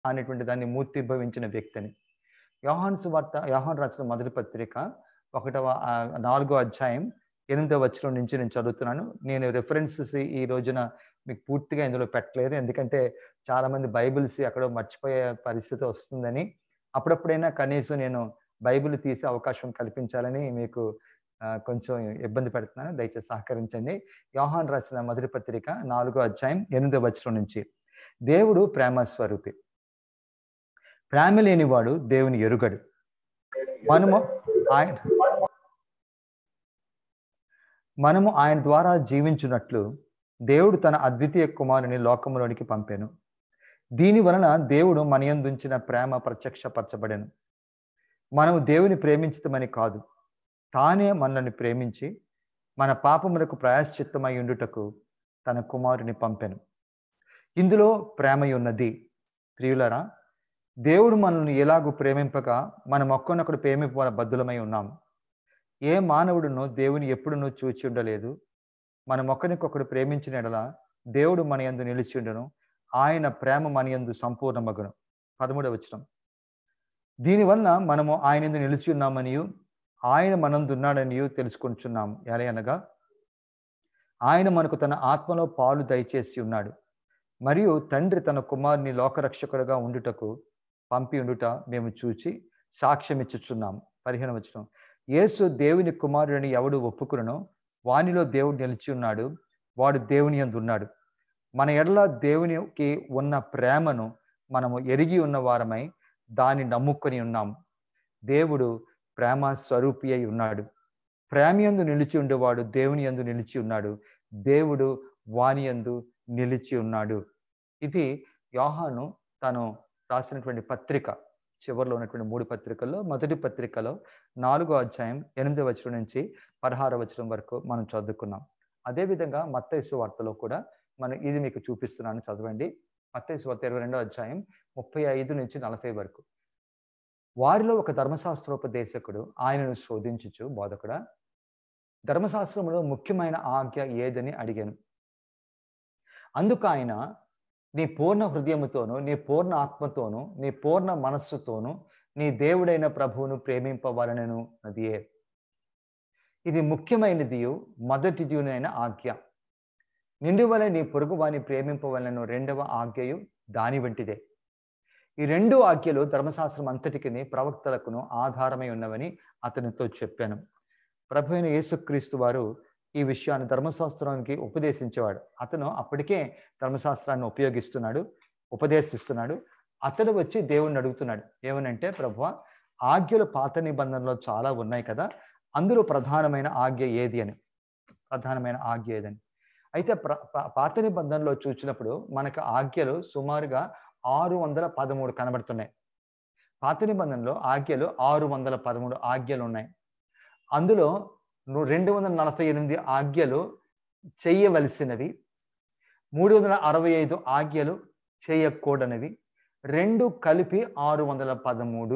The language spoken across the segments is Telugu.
అనేటువంటి దాన్ని మూర్తిభవించిన వ్యక్తిని యోహాన్ సువార్త యోహాన్ రాసిన మొదటి పత్రిక ఒకటవ ఆ, నాలుగో అధ్యాయం ఎనిమిదవ వచనం నుంచి నేను చదువుతున్నాను నేను రెఫరెన్సెస్ ఈ రోజున మీకు పూర్తిగా ఇందులో పెట్టలేదు ఎందుకంటే చాలా మంది బైబిల్స్ ఎక్కడో మర్చిపోయే పరిస్థితి వస్తుందని అప్పుడప్పుడైనా కనీసం నేను బైబిల్ తీసే అవకాశం కల్పించాలని మీకు ఆ, కొంచెం ఇబ్బంది పెడుతున్నాను దయచేసి సహకరించండి యోహాన్ రాసిన మొదటి పత్రిక నాలుగో అధ్యాయం ఎనిమిదో వచనం నుంచి దేవుడు ప్రేమ స్వరూపి ప్రేమ లేనివాడు దేవుని ఎరుగడు మనము ఆయన మనము ఆయన ద్వారా జీవించున్నట్లు దేవుడు తన అద్వితీయ కుమారుని లోకములోనికి పంపాను దీని వలన దేవుడు మనయందుంచిన ప్రేమ ప్రత్యక్షపరచబడెను మనము దేవుని ప్రేమించటమని కాదు తానే మనల్ని ప్రేమించి మన పాపములకు ప్రాయశ్చిత్తమై ఉండుటకు తన కుమారుని పంపెను ఇందులో ప్రేమ ఉన్నది ప్రియులరా దేవుడు మనల్ని ఎలాగూ ప్రేమింపగా మనం ఒక్కొనొకడు ప్రేమింప బద్దులమై ఉన్నాము ఏ మానవుడునో దేవుని ఎప్పుడునూ చూచి ఉండలేదు మనం ఒకరికొకడు ప్రేమించిన ఎడల దేవుడు మన యందు నిలిచి ఉండను ఆయన ప్రేమ మన యందు సంపూర్ణమగును పదమూడవ వచనం దీనివల్ల మనము ఆయన యందు నిలిచి ఉన్నామనియు ఆయన మనందున్నాడనియు తెలుసుకుంటున్నాము ఎలా అనగా ఆయన మనకు తన ఆత్మలో పాలు దయచేసి ఉన్నాడు మరియు తండ్రి తన కుమారుని లోకరక్షకుడుగా ఉండుటకు పంపి ఉండుట మేము చూచి సాక్ష్యం ఇచ్చుచున్నాము పదిహేను వచనం యేసు దేవుని కుమారుడిని ఎవడు ఒప్పుకునో వానిలో దేవుడు నిలిచి ఉన్నాడు వాడు దేవుని యందు ఉన్నాడు మన ఎడల దేవునికి ఉన్న ప్రేమను మనము ఎరిగి ఉన్న వారమై దాన్ని నమ్ముకొని ఉన్నాము దేవుడు ప్రేమ స్వరూపి అయి ఉన్నాడు ప్రేమయందు నిలిచి ఉండేవాడు దేవుని యందు నిలిచి ఉన్నాడు దేవుడు వాని యందు నిలిచి ఉన్నాడు ఇది యోహాను తను రాసినటువంటి పత్రిక చివరిలో ఉన్నటువంటి మూడు పత్రికల్లో మొదటి పత్రికలో నాలుగో అధ్యాయం ఎనిమిదో వచనం నుంచి పదహారో వచనం వరకు మనం చదువుకున్నాం అదేవిధంగా మత్తైసు వార్తలో కూడా మనం ఇది మీకు చూపిస్తున్నాను చదవండి మత్తైసు వార్త ఇరవై రెండో అధ్యాయం ముప్పై ఐదు నుంచి నలభై వరకు వారిలో ఒక ధర్మశాస్త్రోపదేశకుడు ఆయనను శోధించుచు బోధకుడా ధర్మశాస్త్రంలో ముఖ్యమైన ఆజ్ఞ ఏదని అడిగాను అందుకు ఆయన నీ పూర్ణ హృదయముతోను నీ పూర్ణ ఆత్మతోను నీ పూర్ణ మనస్సుతోను నీ దేవుడైన ప్రభువును ప్రేమింపవలనను నదియే ఇది ముఖ్యమైనది మొదటిదియునైన ఆజ్ఞ నిండు వలె నీ పొరుగు వాని ప్రేమింపవలను రెండవ ఆజ్ఞయు దాని వంటిదే ఈ రెండు ఆజ్ఞలు ధర్మశాస్త్రం అంతటికి ప్రవక్తలకును ఆధారమై ఉన్నవని అతనితో చెప్పాను ప్రభు అయిన యేసుక్రీస్తు వారు ఈ విషయాన్ని ధర్మశాస్త్రానికి ఉపదేశించేవాడు అతను అప్పటికే ధర్మశాస్త్రాన్ని ఉపయోగిస్తున్నాడు ఉపదేశిస్తున్నాడు అతడు వచ్చి దేవుణ్ణి అడుగుతున్నాడు ఏమనంటే ప్రభు ఆజ్ఞలు పాత నిబంధనలో చాలా ఉన్నాయి కదా అందులో ప్రధానమైన ఆజ్ఞ ఏది అని ప్రధానమైన ఆజ్ఞ ఏదని అయితే ప్ర పా- పాత నిబంధనలో చూసినప్పుడు మనకు ఆజ్ఞలు సుమారుగా ఆరు వందల పదమూడు కనబడుతున్నాయి పాత నిబంధనలో ఆజ్ఞలు ఆరు వందల పదమూడు ఆజ్ఞలు ఉన్నాయి అందులో ను- రెండు వందల నలభై ఎనిమిది ఆజ్ఞలు చేయవలసినవి మూడు వందల అరవై ఐదు ఆజ్ఞలు చేయకూడనివి రెండు కలిపి ఆరు వందల పదమూడు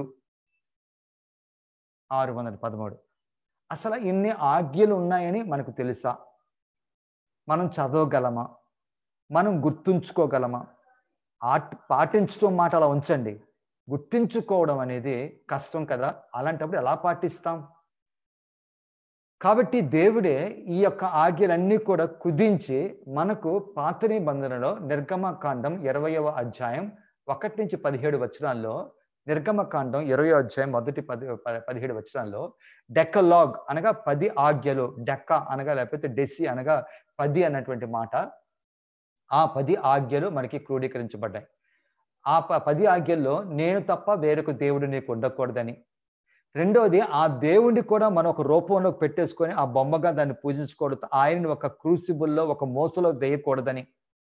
ఆరు వందల పదమూడు అసలు ఇన్ని ఆజ్ఞలు ఉన్నాయని మనకు తెలుసా మనం చదవగలమా మనం గుర్తుంచుకోగలమా ఆట్ పాటించడం మాట అలా ఉంచండి గుర్తించుకోవడం అనేది కష్టం కదా అలాంటప్పుడు ఎలా పాటిస్తాం కాబట్టి దేవుడే ఈ యొక్క ఆజ్ఞలన్నీ కూడా కుదించి మనకు పాత నిబంధనలో నిర్గమకాండం ఇరవయవ అధ్యాయం ఒకటి నుంచి పదిహేడు వచనాల్లో నిర్గమకాండం ఇరవై అధ్యాయం మొదటి పది ప- పదిహేడు వచనాల్లో డెక్కలాగ్ అనగా పది ఆజ్ఞలు డెక్క అనగా లేకపోతే డెసి అనగా పది అన్నటువంటి మాట ఆ పది ఆజ్ఞలు మనకి క్రోడీకరించబడ్డాయి ఆ ప- పది ఆజ్ఞల్లో నేను తప్ప వేరొక దేవుడు నీకు ఉండకూడదని రెండోది ఆ దేవుడిని కూడా మనం ఒక రూపంలో పెట్టేసుకొని ఆ బొమ్మగా దాన్ని పూజించకూడదు ఆయనని ఒక క్రూసిబుల్లో ఒక మోసలో వేయకూడదని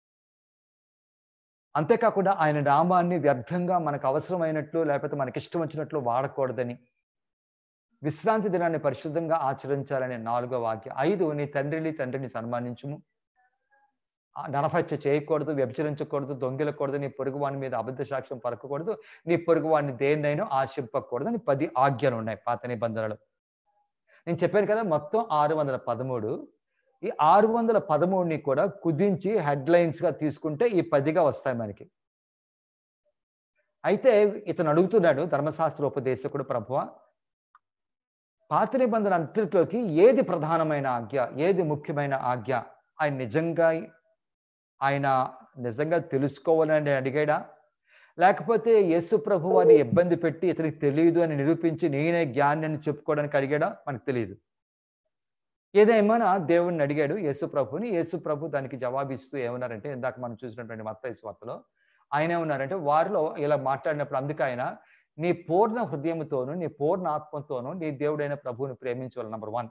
అంతేకాకుండా ఆయన నామాన్ని వ్యర్థంగా మనకు అవసరమైనట్లు లేకపోతే మనకి ఇష్టం వచ్చినట్లు వాడకూడదని విశ్రాంతి దినాన్ని పరిశుద్ధంగా ఆచరించాలనే నాలుగో వాక్యం ఐదు నీ తండ్రిని తండ్రిని సన్మానించుము ఆ నరహత్య చేయకూడదు వ్యభిచరించకూడదు దొంగిలకూడదు నీ పొరుగు వాని మీద అబద్ధ సాక్ష్యం పలకకూడదు నీ పొరుగు వాడిని దేన్నైనా ఆశింపకూడదు అని పది ఆజ్ఞలు ఉన్నాయి పాత నిబంధనలు నేను చెప్పాను కదా మొత్తం ఆరు వందల పదమూడు ఈ ఆరు వందల పదమూడుని కూడా కుదించి హెడ్లైన్స్ గా తీసుకుంటే ఈ పదిగా వస్తాయి మనకి అయితే ఇతను అడుగుతున్నాడు ధర్మశాస్త్ర ఉపదేశకుడు ప్రభువ పాత నిబంధన అంతటిలోకి ఏది ప్రధానమైన ఆజ్ఞ ఏది ముఖ్యమైన ఆజ్ఞ ఆయన నిజంగా ఆయన నిజంగా తెలుసుకోవాలని అడిగాడా లేకపోతే యేసు ప్రభు వారిని ఇబ్బంది పెట్టి ఇతనికి తెలియదు అని నిరూపించి నేనే జ్ఞాని అని చెప్పుకోవడానికి అడిగాడా మనకు తెలియదు ఏదేమైనా దేవుణ్ణి అడిగాడు యేసు ప్రభుని యేసు ప్రభు దానికి జవాబిస్తూ ఏమన్నారంటే ఇందాక మనం చూసినటువంటి మత్తయి వార్తలో ఆయన ఏమన్నారంటే వారిలో ఇలా మాట్లాడినప్పుడు అందుకు ఆయన నీ పూర్ణ హృదయంతోను నీ పూర్ణ ఆత్మతోను నీ దేవుడైన ప్రభువుని ప్రేమించవాలి నంబర్ వన్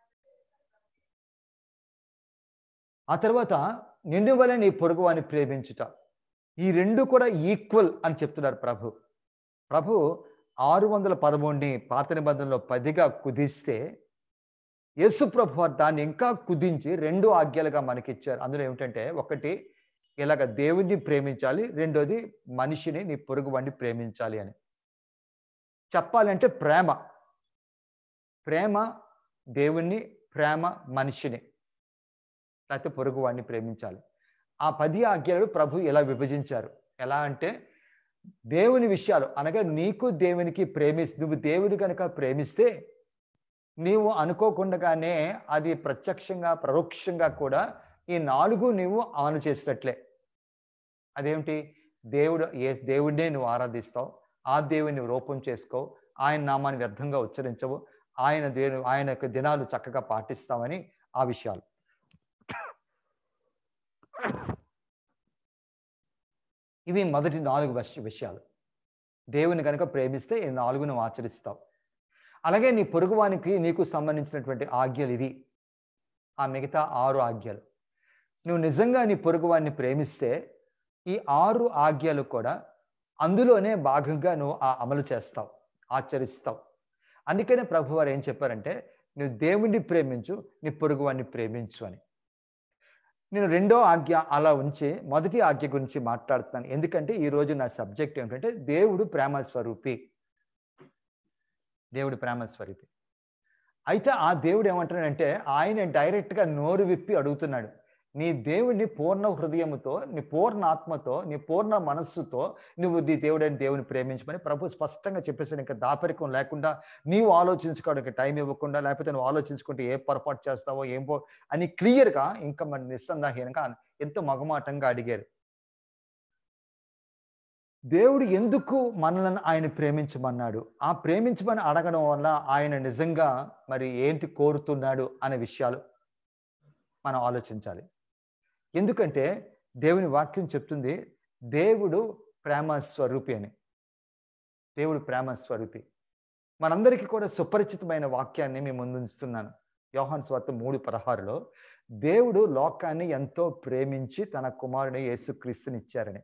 ఆ తర్వాత నిన్ను వలె నీ పొరుగు వాని ప్రేమించుట ఈ రెండు కూడా ఈక్వల్ అని చెప్తున్నారు ప్రభు ప్రభు ఆరు వందల పదమూడుని పాత నిబంధనలో పదిగా కుదిస్తే యేసు ప్రభు వారు దాన్ని ఇంకా కుదించి రెండు ఆజ్ఞలుగా మనకిచ్చారు అందులో ఏమిటంటే ఒకటి ఇలాగ దేవుణ్ణి ప్రేమించాలి రెండోది మనిషిని నీ పొరుగు వాడిని ప్రేమించాలి అని చెప్పాలంటే ప్రేమ ప్రేమ దేవుణ్ణి ప్రేమ మనిషిని లేకపోతే పొరుగు వాడిని ప్రేమించాలి ఆ పది ఆజ్ఞలు ప్రభు ఎలా విభజించారు ఎలా అంటే దేవుని విషయాలు అనగా నీకు దేవునికి ప్రేమి నువ్వు దేవుని కనుక ప్రేమిస్తే నీవు అనుకోకుండానే అది ప్రత్యక్షంగా పరోక్షంగా కూడా ఈ నాలుగు నీవు అమలు చేసినట్లే అదేమిటి దేవుడు ఏ దేవుడినే నువ్వు ఆరాధిస్తావు ఆ దేవుని రూపం చేసుకో ఆయన నామాన్ని వ్యర్థంగా ఉచ్చరించవు ఆయన దేని ఆయన యొక్క దినాలు చక్కగా పాటిస్తామని ఆ విషయాలు ఇవి మొదటి నాలుగు విష- విషయాలు దేవుని కనుక ప్రేమిస్తే ఈ నాలుగు నువ్వు ఆచరిస్తావు అలాగే నీ పొరుగువానికి నీకు సంబంధించినటువంటి ఆజ్ఞలు ఇవి ఆ మిగతా ఆరు ఆజ్ఞలు నువ్వు నిజంగా నీ పొరుగువాన్ని ప్రేమిస్తే ఈ ఆరు ఆజ్ఞలు కూడా అందులోనే భాగంగా నువ్వు ఆ అమలు చేస్తావు ఆచరిస్తావు అందుకనే ప్రభువారు ఏం చెప్పారంటే నువ్వు దేవుణ్ణి ప్రేమించు నీ పొరుగువాన్ని ప్రేమించు అని నేను రెండో ఆజ్ఞ అలా ఉంచి మొదటి ఆజ్ఞ గురించి మాట్లాడుతున్నాను ఎందుకంటే ఈరోజు నా సబ్జెక్ట్ ఏమిటంటే దేవుడు ప్రేమ స్వరూపి దేవుడు ప్రేమ స్వరూపి అయితే ఆ దేవుడు ఏమంటాడంటే ఆయన డైరెక్ట్గా నోరు విప్పి అడుగుతున్నాడు నీ దేవుడిని పూర్ణ హృదయముతో నీ పూర్ణ ఆత్మతో నీ పూర్ణ మనస్సుతో నువ్వు నీ దేవుడైన దేవుని ప్రేమించమని ప్రభు స్పష్టంగా చెప్పేసాడు ఇంకా దాపరికం లేకుండా నీవు ఆలోచించుకోవడానికి టైం ఇవ్వకుండా లేకపోతే నువ్వు ఆలోచించుకుంటే ఏ పొరపాటు చేస్తావో ఏం పో అని క్లియర్గా ఇంకా మన నిస్సందేహంగా ఎంతో మగమాటంగా అడిగారు దేవుడు ఎందుకు మనల్ని ఆయన ప్రేమించమన్నాడు ఆ ప్రేమించమని అడగడం వల్ల ఆయన నిజంగా మరి ఏంటి కోరుతున్నాడు అనే విషయాలు మనం ఆలోచించాలి ఎందుకంటే దేవుని వాక్యం చెప్తుంది దేవుడు ప్రేమ స్వరూపి అని దేవుడు ప్రేమ స్వరూపి మనందరికీ కూడా సుపరిచితమైన వాక్యాన్ని మేము ముందుంచుతున్నాను యోహాన్ స్వార్థ మూడు పదహారులో దేవుడు లోకాన్ని ఎంతో ప్రేమించి తన కుమారుని యేసుక్రీస్తుని ఇచ్చారని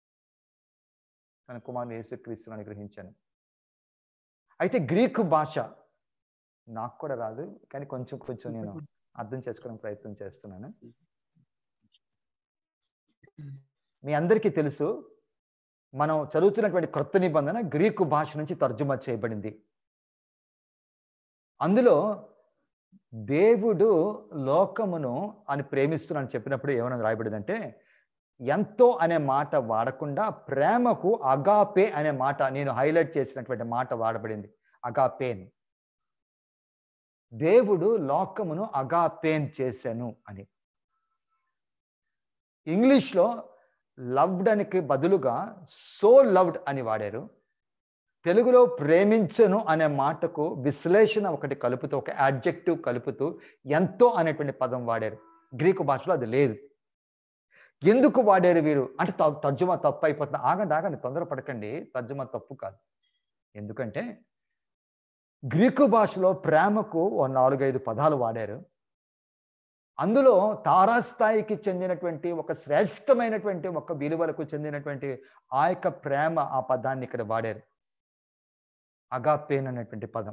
తన కుమారుని యేసుక్రీస్తుని అనుగ్రహించాను అయితే గ్రీకు భాష నాకు కూడా రాదు కానీ కొంచెం కొంచెం నేను అర్థం చేసుకోవడానికి ప్రయత్నం చేస్తున్నాను మీ అందరికీ తెలుసు మనం చదువుతున్నటువంటి క్రొత్త నిబంధన గ్రీకు భాష నుంచి తర్జుమా చేయబడింది అందులో దేవుడు లోకమును అని ప్రేమిస్తున్నాను చెప్పినప్పుడు ఏమైనా రాయబడిందంటే ఎంతో అనే మాట వాడకుండా ప్రేమకు అగాపే అనే మాట నేను హైలైట్ చేసినటువంటి మాట వాడబడింది అగాపేన్ దేవుడు లోకమును అగాపేన్ చేశాను అని ఇంగ్లీష్లో లవ్డ్ అనికి బదులుగా సో లవ్డ్ అని వాడారు తెలుగులో ప్రేమించను అనే మాటకు విశ్లేషణ ఒకటి కలుపుతూ ఒక యాడ్జెక్టివ్ కలుపుతూ ఎంతో అనేటువంటి పదం వాడారు గ్రీకు భాషలో అది లేదు ఎందుకు వాడారు వీరు అంటే త- తర్జుమా తప్పు అయిపోతుంది ఆగండి ఆగండి తొందరపడకండి తర్జుమా తప్పు కాదు ఎందుకంటే గ్రీకు భాషలో ప్రేమకు ఓ నాలుగైదు పదాలు వాడారు అందులో తారాస్థాయికి చెందినటువంటి ఒక శ్రేష్టమైనటువంటి ఒక విలువలకు చెందినటువంటి ఆ యొక్క ప్రేమ ఆ పదాన్ని ఇక్కడ వాడారు అగాపేన్ అనేటువంటి పదం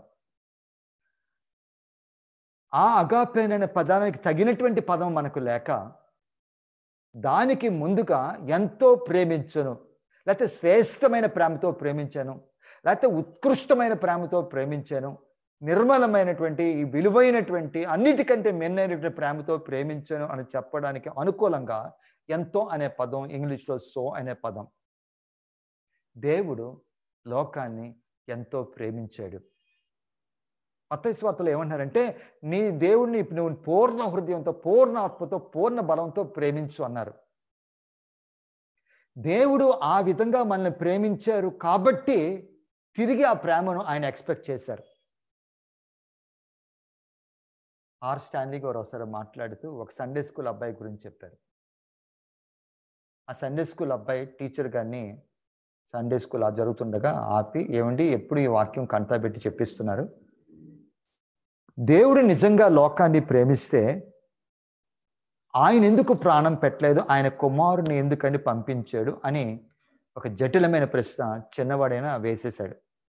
ఆ అగాపేన్ అనే పదానికి తగినటువంటి పదం మనకు లేక దానికి ముందుగా ఎంతో ప్రేమించను లేకపోతే శ్రేష్టమైన ప్రేమతో ప్రేమించాను లేకపోతే ఉత్కృష్టమైన ప్రేమతో ప్రేమించాను నిర్మలమైనటువంటి ఈ విలువైనటువంటి అన్నిటికంటే మెన్నైనటువంటి ప్రేమతో ప్రేమించాను అని చెప్పడానికి అనుకూలంగా ఎంతో అనే పదం ఇంగ్లీష్లో సో అనే పదం దేవుడు లోకాన్ని ఎంతో ప్రేమించాడు మతస్వార్తలు ఏమంటున్నారంటే నీ దేవుడిని నువ్వు పూర్ణ హృదయంతో పూర్ణ ఆత్మతో పూర్ణ బలంతో ప్రేమించు అన్నారు దేవుడు ఆ విధంగా మనల్ని ప్రేమించారు కాబట్టి తిరిగి ఆ ప్రేమను ఆయన ఎక్స్పెక్ట్ చేశారు ఆర్ స్టాన్లీ గారు ఒకసారి మాట్లాడుతూ ఒక సండే స్కూల్ అబ్బాయి గురించి చెప్పారు ఆ సండే స్కూల్ అబ్బాయి టీచర్ గారిని సండే స్కూల్ ఆ జరుగుతుండగా ఆపి ఏమండి ఎప్పుడు ఈ వాక్యం కంటా పెట్టి చెప్పిస్తున్నారు దేవుడు నిజంగా లోకాన్ని ప్రేమిస్తే ఆయన ఎందుకు ప్రాణం పెట్టలేదు ఆయన కుమారుని ఎందుకని పంపించాడు అని ఒక జటిలమైన ప్రశ్న చిన్నవాడైనా వేసేశాడు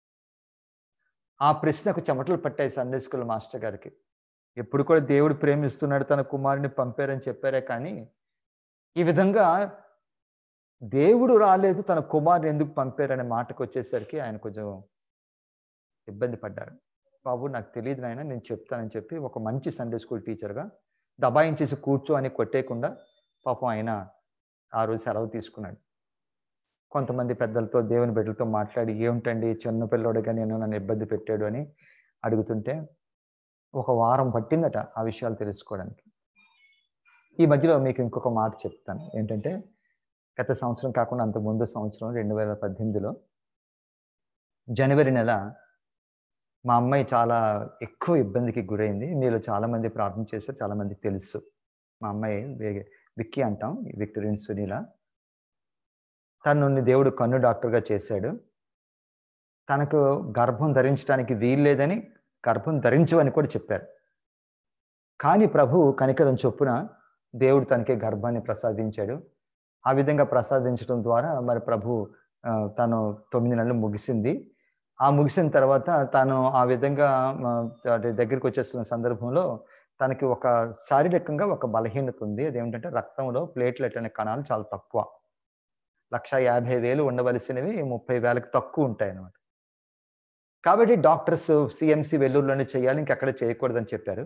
ఆ ప్రశ్నకు చెమటలు పట్టాయి సండే స్కూల్ మాస్టర్ గారికి ఎప్పుడు కూడా దేవుడు ప్రేమిస్తున్నాడు తన కుమారుని పంపారని చెప్పారే కానీ ఈ విధంగా దేవుడు రాలేదు తన కుమారుని ఎందుకు పంపారనే మాటకు వచ్చేసరికి ఆయన కొంచెం ఇబ్బంది పడ్డారు బాబు నాకు తెలియదు నాయన నేను చెప్తానని చెప్పి ఒక మంచి సండే స్కూల్ టీచర్గా దబాయించేసి కూర్చో అని కొట్టేయకుండా పాపం ఆయన ఆ రోజు సెలవు తీసుకున్నాడు కొంతమంది పెద్దలతో దేవుని బిడ్డలతో మాట్లాడి ఏమిటండి చిన్న పిల్లోడుగా నేను నన్ను ఇబ్బంది పెట్టాడు అని అడుగుతుంటే ఒక వారం పట్టిందట ఆ విషయాలు తెలుసుకోవడానికి ఈ మధ్యలో మీకు ఇంకొక మాట చెప్తాను ఏంటంటే గత సంవత్సరం కాకుండా అంత ముందు సంవత్సరం రెండు వేల పద్దెనిమిదిలో జనవరి నెల మా అమ్మాయి చాలా ఎక్కువ ఇబ్బందికి గురైంది మీలో చాలామంది ప్రార్థన చేశారు చాలామందికి తెలుసు మా అమ్మాయి వే- విక్కీ అంటాం విక్టోరియన్ సునీల తను దేవుడు కన్ను డాక్టర్గా చేశాడు తనకు గర్భం ధరించడానికి వీల్లేదని గర్భం ధరించవని కూడా చెప్పారు కానీ ప్రభు కనికరం చొప్పున దేవుడు తనకి గర్భాన్ని ప్రసాదించాడు ఆ విధంగా ప్రసాదించడం ద్వారా మరి ప్రభు ఆ, తను తొమ్మిది నెలలు ముగిసింది ఆ ముగిసిన తర్వాత తను ఆ విధంగా ఆ, అంటే దగ్గరికి వచ్చేస్తున్న సందర్భంలో తనకి ఒక శారీరకంగా ఒక బలహీనత ఉంది అదేమిటంటే రక్తంలో ప్లేట్లెట్ అనే కణాలు చాలా తక్కువ లక్ష యాభై వేలు ఉండవలసినవి ముప్పై వేలకు తక్కువ ఉంటాయి అన్నమాట కాబట్టి డాక్టర్స్ సిఎంసి వెల్లూరులోనే చేయాలి ఇంకెక్కడ చేయకూడదని చెప్పారు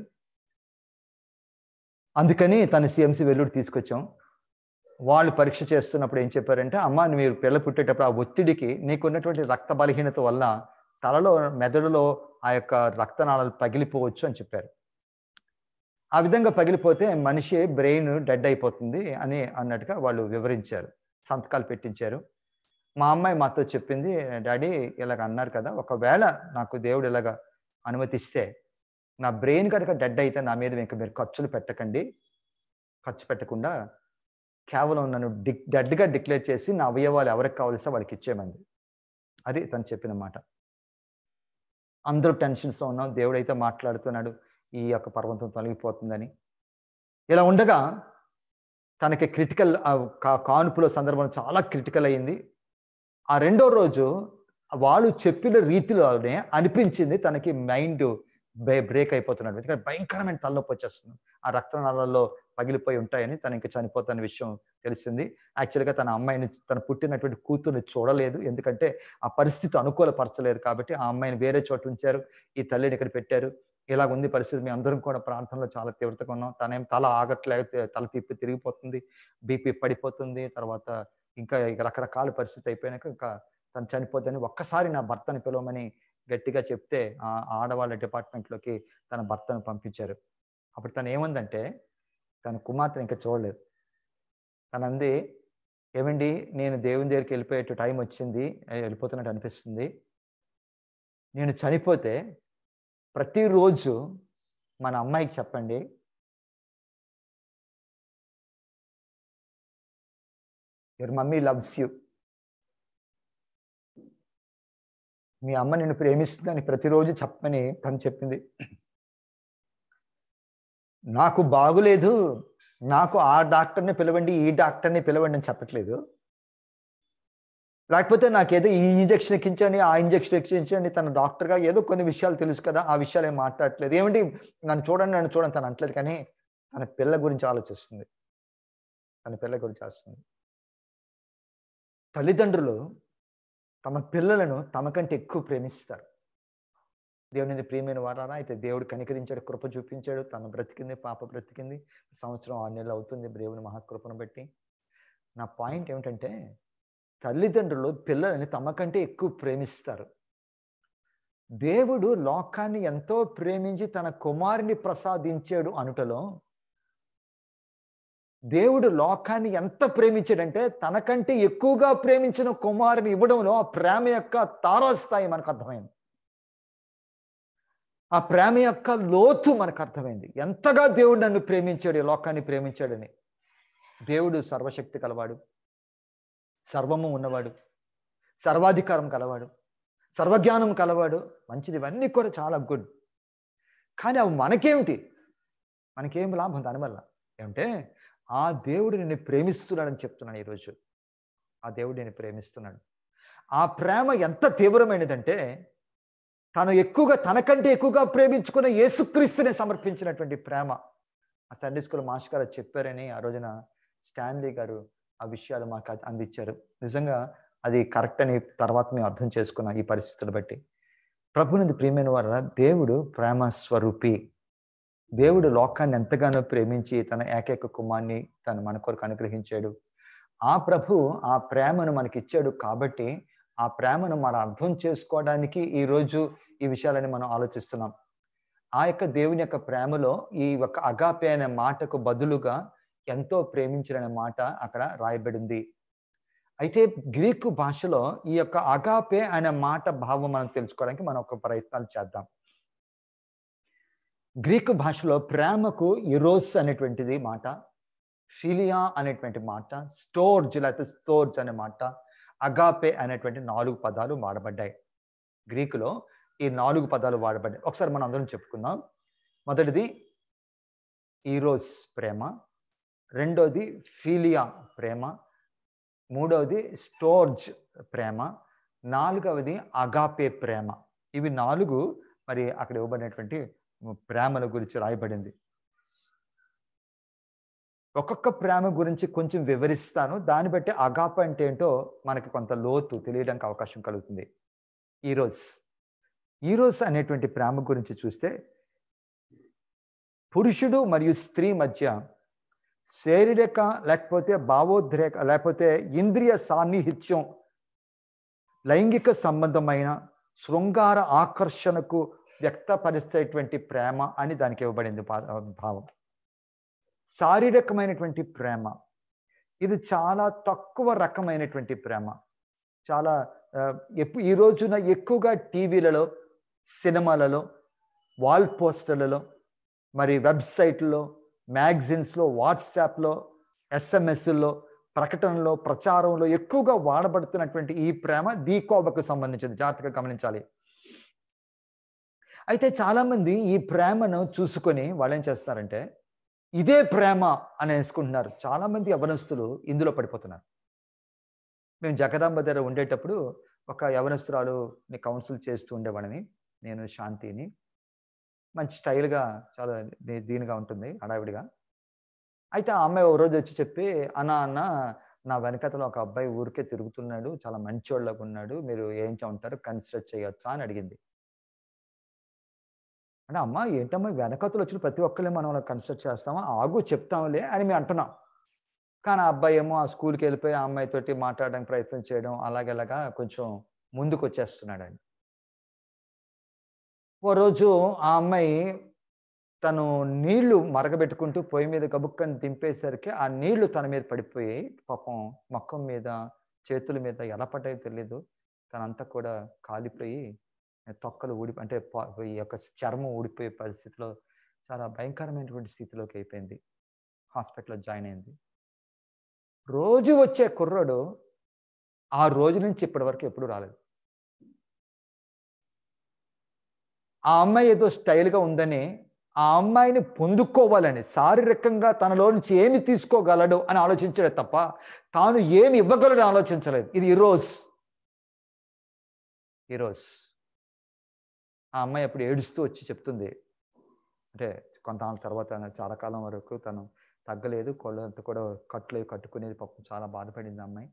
అందుకని తను సిఎంసి వెల్లూరు తీసుకొచ్చాం వాళ్ళు పరీక్ష చేస్తున్నప్పుడు ఏం చెప్పారంటే అమ్మ మీరు పిల్ల పుట్టేటప్పుడు ఆ ఒత్తిడికి నీకున్నటువంటి రక్త బలహీనత వల్ల తలలో మెదడులో ఆ యొక్క రక్తనాళాలు పగిలిపోవచ్చు అని చెప్పారు ఆ విధంగా పగిలిపోతే మనిషి బ్రెయిన్ డెడ్ అయిపోతుంది అని అన్నట్టుగా వాళ్ళు వివరించారు సంతకాలు పెట్టించారు మా అమ్మాయి మాతో చెప్పింది డాడీ ఇలాగ అన్నారు కదా ఒకవేళ నాకు దేవుడు ఇలాగ అనుమతిస్తే నా బ్రెయిన్ కనుక డెడ్ అయితే నా మీద ఇంకా మీరు ఖర్చులు పెట్టకండి ఖర్చు పెట్టకుండా కేవలం నన్ను డిక్ డెడ్గా డిక్లేర్ చేసి నా అవయవాలు ఎవరికి కావలిస్తే వాళ్ళకి ఇచ్చేయమంది అది తను చెప్పిన మాట అందరూ టెన్షన్స్లో ఉన్నాం దేవుడు అయితే మాట్లాడుతున్నాడు ఈ యొక్క పర్వతం తొలగిపోతుందని ఇలా ఉండగా తనకి క్రిటికల్ కానుపుల సందర్భం చాలా క్రిటికల్ అయింది ఆ రెండో రోజు వాళ్ళు చెప్పిన రీతిలోనే అనిపించింది తనకి మైండ్ బ్రేక్ అయిపోతున్నాడు ఎందుకంటే భయంకరమైన తలనొప్పి వచ్చేస్తుంది ఆ రక్తనాళాల్లో పగిలిపోయి ఉంటాయని తను ఇంకా చనిపోతున్న విషయం తెలిసింది యాక్చువల్గా తన అమ్మాయిని తను పుట్టినటువంటి కూతుర్ని చూడలేదు ఎందుకంటే ఆ పరిస్థితి అనుకూలపరచలేదు కాబట్టి ఆ అమ్మాయిని వేరే చోట ఉంచారు ఈ తల్లిని ఇక్కడ పెట్టారు ఇలా ఉంది పరిస్థితి మేము అందరం కూడా ప్రాంతంలో చాలా తీవ్రతగా ఉన్నాం తనేం తల ఆగట్లేదు తల తిప్పి తిరిగిపోతుంది బీపీ పడిపోతుంది తర్వాత ఇంకా ఇక రకరకాల పరిస్థితి అయిపోయినాక ఇంకా తను చనిపోద్దని ఒక్కసారి నా భర్తని పిలవమని గట్టిగా చెప్తే ఆ ఆడవాళ్ళ డిపార్ట్మెంట్లోకి తన భర్తను పంపించారు అప్పుడు తను ఏమందంటే తన కుమార్తెను ఇంకా చూడలేదు తను అంది ఏమండి నేను దేవుని దగ్గరికి వెళ్ళిపోయేట టైం వచ్చింది వెళ్ళిపోతున్నట్టు అనిపిస్తుంది నేను చనిపోతే ప్రతిరోజు మన అమ్మాయికి చెప్పండి యువర్ మమ్మీ లవ్స్ యూ మీ అమ్మ నిన్ను ప్రేమిస్తుందని ప్రతిరోజు చెప్పమని తను చెప్పింది నాకు బాగులేదు నాకు ఆ డాక్టర్ని పిలవండి ఈ డాక్టర్ని పిలవండి అని చెప్పట్లేదు లేకపోతే నాకేదో ఈ ఇంజక్షన్ ఎక్కించండి ఆ ఇంజక్షన్ ఎక్కించండి తన డాక్టర్గా ఏదో కొన్ని విషయాలు తెలుసు కదా ఆ విషయాలు ఏం మాట్లాడట్లేదు ఏమిటి నన్ను చూడండి నన్ను చూడండి తను అంటలేదు కానీ తన పిల్ల గురించి ఆలోచిస్తుంది తన పిల్ల గురించి ఆలోచిస్తుంది తల్లిదండ్రులు తమ పిల్లలను తమకంటే ఎక్కువ ప్రేమిస్తారు దేవుని ప్రియమైన వారారా అయితే దేవుడు కనికరించాడు కృప చూపించాడు తన బ్రతికింది పాప బ్రతికింది సంవత్సరం ఆరు నెలలు అవుతుంది దేవుని మహాకృపను బట్టి నా పాయింట్ ఏమిటంటే తల్లిదండ్రులు పిల్లల్ని తమకంటే ఎక్కువ ప్రేమిస్తారు దేవుడు లోకాన్ని ఎంతో ప్రేమించి తన కుమారుని ప్రసాదించాడు అనుటలో దేవుడు లోకాన్ని ఎంత ప్రేమించాడంటే తనకంటే ఎక్కువగా ప్రేమించిన కుమారుని ఇవ్వడంలో ఆ ప్రేమ యొక్క తారాస్థాయి మనకు అర్థమైంది ఆ ప్రేమ యొక్క లోతు మనకు అర్థమైంది ఎంతగా దేవుడు నన్ను ప్రేమించాడు ఈ లోకాన్ని ప్రేమించాడని దేవుడు సర్వశక్తి కలవాడు సర్వము ఉన్నవాడు సర్వాధికారం కలవాడు సర్వజ్ఞానం కలవాడు మంచిది ఇవన్నీ కూడా చాలా గుడ్ కానీ అవి మనకేమిటి మనకేం లాభం దానివల్ల ఏమంటే ఆ దేవుడు నిన్ను ప్రేమిస్తున్నాడని చెప్తున్నాను ఈరోజు ఆ దేవుడు నేను ప్రేమిస్తున్నాడు ఆ ప్రేమ ఎంత తీవ్రమైనదంటే తను ఎక్కువగా తనకంటే ఎక్కువగా ప్రేమించుకున్న యేసుక్రీస్తుని సమర్పించినటువంటి ప్రేమ ఆ సండే స్కూల్ మాస్టర్ గారు చెప్పారని ఆ రోజున స్టాన్లీ గారు ఆ విషయాలు మాకు అందించారు నిజంగా అది కరెక్ట్ అని తర్వాత మేము అర్థం చేసుకున్నాం ఈ పరిస్థితులు బట్టి ప్రభునంది ప్రియమైన వార దేవుడు ప్రేమ స్వరూపి దేవుడు లోకాన్ని ఎంతగానో ప్రేమించి తన ఏకైక కుమార్ని తను మన కొరకు అనుగ్రహించాడు ఆ ప్రభు ఆ ప్రేమను మనకి ఇచ్చాడు కాబట్టి ఆ ప్రేమను మనం అర్థం చేసుకోవడానికి ఈరోజు ఈ విషయాలని మనం ఆలోచిస్తున్నాం ఆ యొక్క దేవుని యొక్క ప్రేమలో ఈ ఒక అగాపే అనే మాటకు బదులుగా ఎంతో ప్రేమించాలనే మాట అక్కడ రాయబడింది అయితే గ్రీకు భాషలో ఈ యొక్క అగాపే అనే మాట భావం మనం తెలుసుకోవడానికి మనం ఒక ప్రయత్నాలు చేద్దాం గ్రీకు భాషలో ప్రేమకు ఇరోస్ అనేటువంటిది మాట ఫిలియా అనేటువంటి మాట స్టోర్జ్ లేకపోతే స్టోర్జ్ అనే మాట అగాపే అనేటువంటి నాలుగు పదాలు వాడబడ్డాయి గ్రీకులో ఈ నాలుగు పదాలు వాడబడ్డాయి ఒకసారి మనం అందరం చెప్పుకుందాం మొదటిది ఈరోస్ ప్రేమ రెండోది ఫీలియా ప్రేమ మూడవది స్టోర్జ్ ప్రేమ నాలుగవది అగాపే ప్రేమ ఇవి నాలుగు మరి అక్కడ ఇవ్వబడినటువంటి ప్రేమల గురించి రాయబడింది ఒక్కొక్క ప్రేమ గురించి కొంచెం వివరిస్తాను దాన్ని బట్టి అగాప అంటే ఏంటో మనకి కొంత లోతు తెలియడానికి అవకాశం కలుగుతుంది ఈరోజ్ ఈరోజ్ అనేటువంటి ప్రేమ గురించి చూస్తే పురుషుడు మరియు స్త్రీ మధ్య శారీరక లేకపోతే భావోద్రేక లేకపోతే ఇంద్రియ సాన్నిహిత్యం లైంగిక సంబంధమైన శృంగార ఆకర్షణకు వ్యక్తపరిచేటువంటి ప్రేమ అని దానికి ఇవ్వబడింది భావం శారీరకమైనటువంటి ప్రేమ ఇది చాలా తక్కువ రకమైనటువంటి ప్రేమ చాలా ఎప్పు ఈ రోజున ఎక్కువగా టీవీలలో సినిమాలలో వాల్ పోస్టర్లలో మరి వెబ్సైట్లో మ్యాగజిన్స్లో వాట్సాప్లో ఎస్ఎంఎస్లో ప్రకటనలో ప్రచారంలో ఎక్కువగా వాడబడుతున్నటువంటి ఈ ప్రేమ దీకోబకు సంబంధించింది జాగ్రత్తగా గమనించాలి అయితే చాలామంది ఈ ప్రేమను చూసుకొని వాళ్ళు ఏం చేస్తున్నారంటే ఇదే ప్రేమ అని వేసుకుంటున్నారు చాలామంది యవనస్తులు ఇందులో పడిపోతున్నారు మేము జగదాంబ దగ్గర ఉండేటప్పుడు ఒక యవనస్తురాలుని కౌన్సిల్ చేస్తూ ఉండేవాడిని నేను శాంతిని మంచి స్టైల్గా చాలా దీనిగా ఉంటుంది హడావిడిగా అయితే ఆ అమ్మాయి ఒక రోజు వచ్చి చెప్పి అన్న అన్న నా వెనకతలో ఒక అబ్బాయి ఊరికే తిరుగుతున్నాడు చాలా మంచోళ్ళగా ఉన్నాడు మీరు ఏం ఉంటారు కన్సిడర్ చేయొచ్చా అని అడిగింది అంటే అమ్మ ఏంటమ్మా వెనకతలు వచ్చిన ప్రతి ఒక్కరిని మనం కన్సిడర్ చేస్తామా ఆగు చెప్తాంలే అని మేము అంటున్నాం కానీ ఆ అబ్బాయి ఏమో ఆ స్కూల్కి వెళ్ళిపోయి ఆ అమ్మాయితోటి మాట్లాడడానికి ప్రయత్నం చేయడం అలాగేలాగా కొంచెం ముందుకు వచ్చేస్తున్నాడండి ఓ రోజు ఆ అమ్మాయి తను నీళ్లు మరగబెట్టుకుంటూ పొయ్యి మీద గబుక్కని దింపేసరికి ఆ నీళ్లు తన మీద పడిపోయి పాపం మొక్కం మీద చేతుల మీద ఎలా పడ్డాయో తెలీదు తనంతా కూడా కాలిపోయి తొక్కలు ఊడి అంటే ఈ యొక్క చర్మం ఊడిపోయే పరిస్థితిలో చాలా భయంకరమైనటువంటి స్థితిలోకి అయిపోయింది హాస్పిటల్లో జాయిన్ అయింది రోజు వచ్చే కుర్రాడు ఆ రోజు నుంచి ఇప్పటి వరకు ఎప్పుడు రాలేదు ఆ అమ్మాయి ఏదో స్టైల్గా ఉందని ఆ అమ్మాయిని పొందుకోవాలని శారీరకంగా తనలో నుంచి ఏమి తీసుకోగలడు అని ఆలోచించాడు తప్ప తాను ఏమి ఇవ్వగలడు ఆలోచించలేదు ఇది ఈరోజు ఈరోజు ఆ అమ్మాయి అప్పుడు ఏడుస్తూ వచ్చి చెప్తుంది అంటే కొంతకాలం తర్వాత చాలా కాలం వరకు తను తగ్గలేదు కొళ్ళంతా కూడా కట్లు కట్టుకునేది పాపం చాలా బాధపడింది అమ్మాయి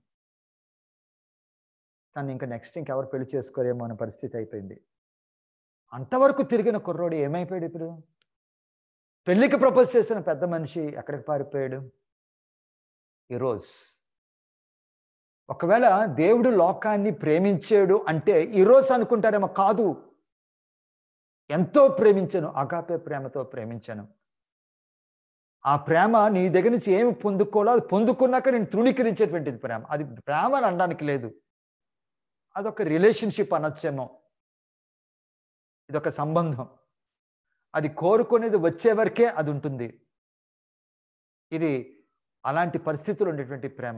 తను ఇంకా నెక్స్ట్ ఇంకెవరు పెళ్లి చేసుకోరేమో అనే పరిస్థితి అయిపోయింది అంతవరకు తిరిగిన కుర్రోడు ఏమైపోయాడు ఇప్పుడు పెళ్లికి ప్రపోజ్ చేసిన పెద్ద మనిషి ఎక్కడికి పారిపోయాడు ఈరోజు ఒకవేళ దేవుడు లోకాన్ని ప్రేమించాడు అంటే ఈరోజు అనుకుంటారేమో కాదు ఎంతో ప్రేమించాను అగాపే ప్రేమతో ప్రేమించాను ఆ ప్రేమ నీ దగ్గర నుంచి ఏమి పొందుకోవాలో అది పొందుకున్నాక నేను తృణీకరించేటువంటిది ప్రేమ అది ప్రేమ అని అనడానికి లేదు అదొక రిలేషన్షిప్ అనొచ్చేమో ఇదొక సంబంధం అది కోరుకునేది వచ్చే వరకే అది ఉంటుంది ఇది అలాంటి పరిస్థితులు ఉండేటువంటి ప్రేమ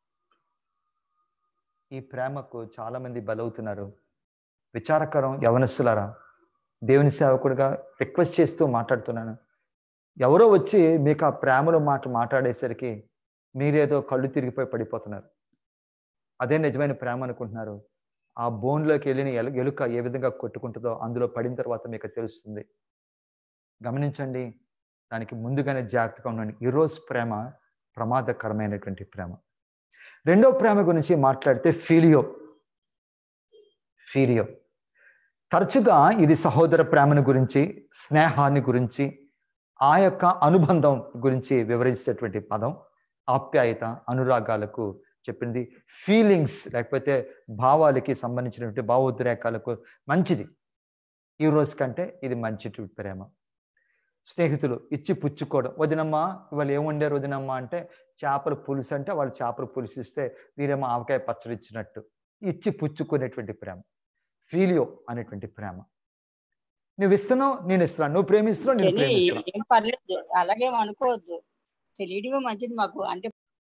ఈ ప్రేమకు చాలామంది బలవుతున్నారు విచారకరం యవనస్తులారా దేవుని సేవకుడిగా రిక్వెస్ట్ చేస్తూ మాట్లాడుతున్నాను ఎవరో వచ్చి మీకు ఆ ప్రేమలో మాట మాట్లాడేసరికి మీరేదో కళ్ళు తిరిగిపోయి పడిపోతున్నారు అదే నిజమైన ప్రేమ అనుకుంటున్నారు ఆ బోన్లోకి వెళ్ళిన ఎలు ఎలుక ఏ విధంగా కొట్టుకుంటుందో అందులో పడిన తర్వాత మీకు తెలుస్తుంది గమనించండి దానికి ముందుగానే జాగ్రత్తగా ఉండండి ఈరోజు ప్రేమ ప్రమాదకరమైనటువంటి ప్రేమ రెండో ప్రేమ గురించి మాట్లాడితే ఫీలియో ఫీలియో తరచుగా ఇది సహోదర ప్రేమను గురించి స్నేహాన్ని గురించి ఆ యొక్క అనుబంధం గురించి వివరించేటువంటి పదం ఆప్యాయత అనురాగాలకు చెప్పింది ఫీలింగ్స్ లేకపోతే భావాలకి సంబంధించినటువంటి భావోద్రేకాలకు మంచిది ఈ రోజు కంటే ఇది మంచి ప్రేమ స్నేహితులు ఇచ్చి పుచ్చుకోవడం వదినమ్మా ఇవాళ ఏం వండారు వదినమ్మా అంటే చేపల పులుసు అంటే వాళ్ళు చేపల పులుసు ఇస్తే వీరేమో ఆవకాయ పచ్చడి ఇచ్చినట్టు ఇచ్చి పుచ్చుకునేటువంటి ప్రేమ ఫీలియో అనేటువంటి ప్రేమ నువ్వు ఇస్తున్నావు నేను ఇస్తున్నాను నువ్వు ప్రేమిస్తున్నావు నేను కానీ ప్రేమిస్తున్నాను ఏం పర్లేదు అలాగేం అనుకోవద్దు తెలియడమే మంచిది మాకు అంటే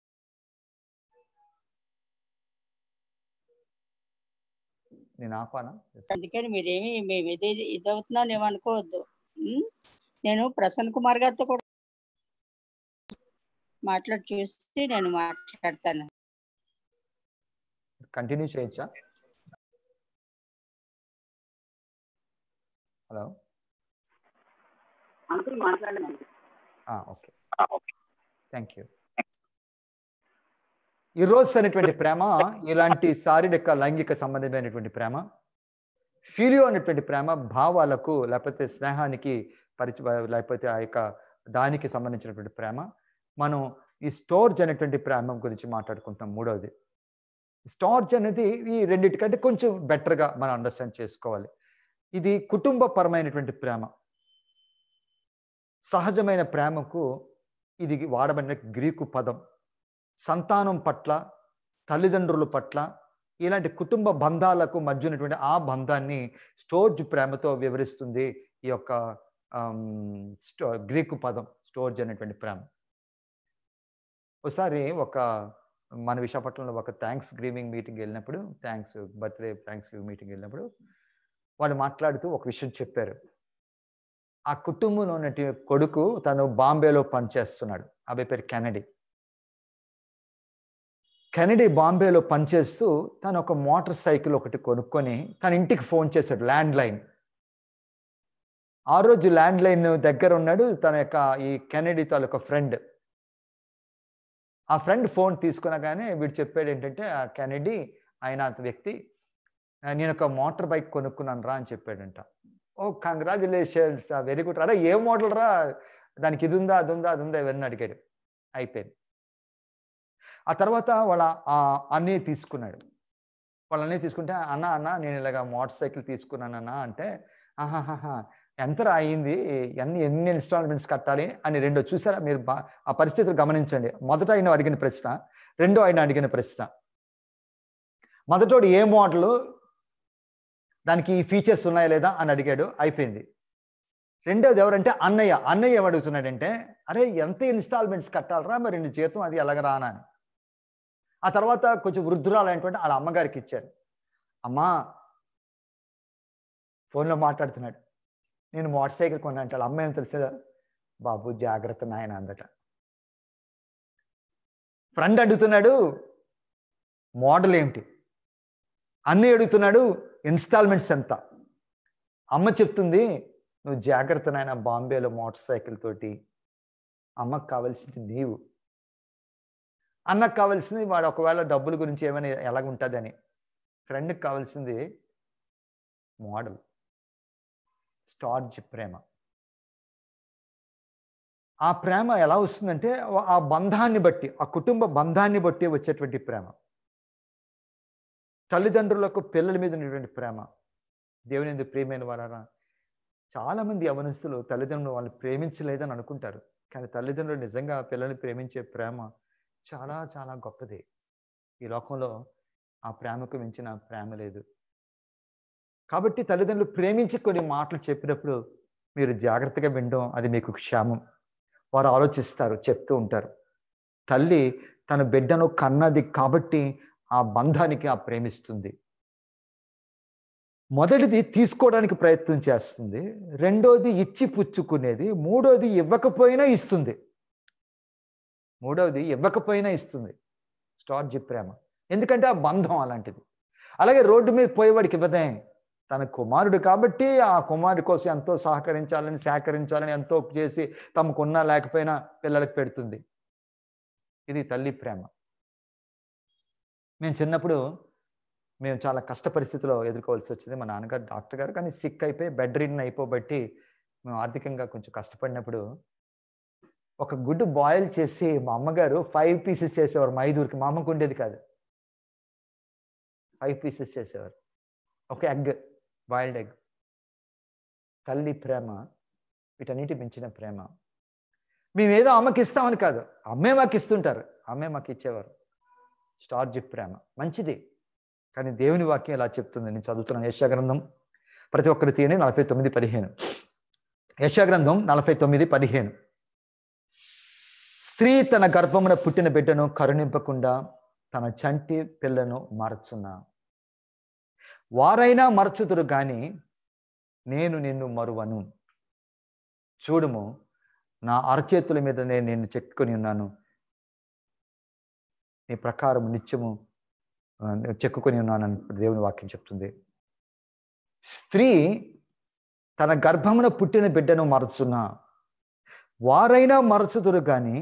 నేను ఆపానా అందుకని మీరేమి మేము ఇది ఇదవుతున్నాను ఏమనుకోవద్దు ఉం? నేను ప్రసన్న కుమార్ గారితో కూడా మాట్లాడి చూసి నేను మాట్లాడతాను కంటిన్యూ చేయొచ్చా హలో అంకుల్ మాట్లాడండి ఓకే థ్యాంక్ యూ ఈరోజు అనేటువంటి ప్రేమ ఇలాంటి శారీరక లైంగిక సంబంధమైనటువంటి ప్రేమ ఫీలియో అనేటువంటి ప్రేమ భావాలకు లేకపోతే స్నేహానికి పరిచ లేకపోతే ఆ యొక్క దానికి సంబంధించినటువంటి ప్రేమ మనం ఈ స్టోర్జ్ అనేటువంటి ప్రేమ గురించి మాట్లాడుకుంటాం మూడవది స్టార్జ్ అనేది ఈ రెండింటికంటే కొంచెం బెటర్గా మనం అండర్స్టాండ్ చేసుకోవాలి ఇది కుటుంబపరమైనటువంటి ప్రేమ సహజమైన ప్రేమకు ఇది వాడబడిన గ్రీకు పదం సంతానం పట్ల తల్లిదండ్రుల పట్ల ఇలాంటి కుటుంబ బంధాలకు మధ్య ఉన్నటువంటి ఆ బంధాన్ని స్టోర్జ్ ప్రేమతో వివరిస్తుంది ఈ యొక్క ఆమ్, స్టో గ్రీకు పదం స్టోర్జ్ అనేటువంటి ప్రేమ ఒకసారి ఒక మన విశాఖపట్నంలో ఒక థ్యాంక్స్ గివింగ్ మీటింగ్ వెళ్ళినప్పుడు thanks birthday thanksgiving meeting వెళ్ళినప్పుడు వాళ్ళు మాట్లాడుతూ ఒక విషయం చెప్పారు ఆ కుటుంబంలో ఉన్నటువంటి కొడుకు తను బాంబేలో పనిచేస్తున్నాడు అబ్బాయి పేరు కెనడీ కెనడీ బాంబేలో పనిచేస్తూ తను ఒక మోటార్ సైకిల్ ఒకటి కొనుక్కొని తన ఇంటికి ఫోన్ చేశాడు ల్యాండ్ లైన్ ఆ రోజు ల్యాండ్ లైన్ దగ్గర ఉన్నాడు తన యొక్క ఈ కెనడీ తాలూకా ఫ్రెండ్ ఆ ఫ్రెండ్ ఫోన్ తీసుకునగానే వీడు చెప్పాడు ఏంటంటే ఆ కెనడీ ఆయన అంత వ్యక్తి "ఆ, నేను ఒక మోటార్ బైక్ కొనుక్కున్నాను రా అని చెప్పాడంట ఓ కంగ్రాచులేషన్స్ వెరీ గుడ్ రా ఏ మోడల్ రా దానికి ఇది ఉందా అది ఉందా అది ఉందా ఇవన్నీ అడిగాడు అయిపోయింది ఆ తర్వాత వాళ్ళ ఆ అన్నయ్య తీసుకున్నాడు వాళ్ళ అన్నయ్య తీసుకుంటే అన్న అన్న నేను ఇలాగ మోటార్ సైకిల్ తీసుకున్నాను అన్న అంటే ఆహాహా ఎంత అయింది ఎన్ని ఎన్ని ఇన్స్టాల్మెంట్స్ కట్టాలి అని రెండో చూసారా మీరు బా ఆ పరిస్థితులు గమనించండి మొదట ఆయన అడిగిన ప్రశ్న రెండో ఆయన అడిగిన ప్రశ్న మొదటోడు ఏ మోడల్ దానికి ఈ ఫీచర్స్ ఉన్నాయా లేదా అని అడిగాడు అయిపోయింది రెండోది ఎవరంటే అన్నయ్య అన్నయ్య ఏం అడుగుతున్నాడంటే అరే ఎంత ఇన్స్టాల్మెంట్స్ కట్టాలరా మరి నీ జీతం అది ఎలాగ రానా అని ఆ తర్వాత కొంచెం వృద్ధురాలైనటువంటి వాళ్ళ అమ్మగారికి ఇచ్చారు అమ్మా ఫోన్లో మాట్లాడుతున్నాడు నేను మోటార్ సైకిల్ కొన్నా అంటే వాళ్ళ అమ్మ ఏం తెలుసా బాబు జాగ్రత్త నాయన అందట ఫ్రెండ్ అడుగుతున్నాడు మోడల్ ఏమిటి అన్నీ అడుగుతున్నాడు ఇన్స్టాల్మెంట్స్ ఎంత అమ్మ చెప్తుంది నువ్వు జాగ్రత్త నాయన బాంబేలో మోటార్ సైకిల్ తోటి అమ్మకు కావాల్సింది నీవు అన్నకు కావాల్సింది వాడు ఒకవేళ డబ్బుల గురించి ఏమైనా ఎలాగ ఉంటుందని ఫ్రెండ్కి కావాల్సింది మోడల్ స్టార్జ్ ప్రేమ ఆ ప్రేమ ఎలా వస్తుందంటే ఆ బంధాన్ని బట్టి ఆ కుటుంబ బంధాన్ని బట్టి వచ్చేటువంటి ప్రేమ తల్లిదండ్రులకు పిల్లల మీద ఉన్నటువంటి ప్రేమ దేవుని ఎందుకు ప్రేమైన వారా చాలామంది యవనస్తులు తల్లిదండ్రులు వాళ్ళని ప్రేమించలేదని అనుకుంటారు కానీ తల్లిదండ్రులు నిజంగా పిల్లల్ని ప్రేమించే ప్రేమ చాలా చాలా గొప్పది ఈ లోకంలో ఆ ప్రేమకు మించిన ప్రేమ లేదు కాబట్టి తల్లిదండ్రులు ప్రేమించి కొన్ని మాటలు చెప్పినప్పుడు మీరు జాగ్రత్తగా వినడం అది మీకు క్షేమం వారు ఆలోచిస్తారు చెప్తూ ఉంటారు తల్లి తన బిడ్డను కన్నది కాబట్టి ఆ బంధానికి ఆ ప్రేమిస్తుంది మొదటిది తీసుకోవడానికి ప్రయత్నం చేస్తుంది రెండోది ఇచ్చి పుచ్చుకునేది మూడోది ఇవ్వకపోయినా ఇస్తుంది మూడవది ఇవ్వకపోయినా ఇస్తుంది స్టార్జీ ప్రేమ ఎందుకంటే ఆ బంధం అలాంటిది అలాగే రోడ్డు మీద పోయేవాడికి ఇవ్వదే తన కుమారుడు కాబట్టి ఆ కుమారుడి కోసం ఎంతో సహకరించాలని సేకరించాలని ఎంతో చేసి తమకున్నా లేకపోయినా పిల్లలకు పెడుతుంది ఇది తల్లి ప్రేమ మేము చిన్నప్పుడు మేము చాలా కష్ట పరిస్థితిలో ఎదుర్కోవాల్సి వచ్చింది మా నాన్నగారు డాక్టర్ గారు కానీ సిక్ అయిపోయి బెడ్ రిన్ అయిపోబట్టి మేము ఆర్థికంగా కొంచెం కష్టపడినప్పుడు ఒక గుడ్డు బాయిల్ చేసి మా అమ్మగారు ఫైవ్ పీసెస్ చేసేవారు మా ఐదుగురికి మా అమ్మకు ఉండేది కాదు ఫైవ్ పీసెస్ చేసేవారు ఒక ఎగ్ బాయిల్డ్ ఎగ్ తల్లి ప్రేమ వీటన్నిటి మించిన ప్రేమ మేమేదో అమ్మకి ఇస్తామని కాదు అమ్మే మాకు ఇస్తుంటారు అమ్మే మాకు ఇచ్చేవారు స్టార్జీ ప్రేమ మంచిది కానీ దేవుని వాక్యం ఇలా చెప్తుంది నేను చదువుతున్నాను యశాగ్రంథం ప్రతి ఒక్కరి తీయని నలభై తొమ్మిది పదిహేను యశాగ్రంథం నలభై తొమ్మిది పదిహేను స్త్రీ తన గర్భమున పుట్టిన బిడ్డను కరుణింపకుండా తన చంటి పిల్లను మరచున్నా వారైనా మరచుదురు గాని నేను నిన్ను మరువను చూడుము నా అరచేతుల మీద నేను నిన్ను చెక్కుని ఉన్నాను నీ ప్రకారం నిత్యము ఆ, చెక్కుకొని ఉన్నానని దేవుని వాక్యం చెప్తుంది స్త్రీ తన గర్భమున పుట్టిన బిడ్డను మరచున్నా వారైనా మరచుదురు కానీ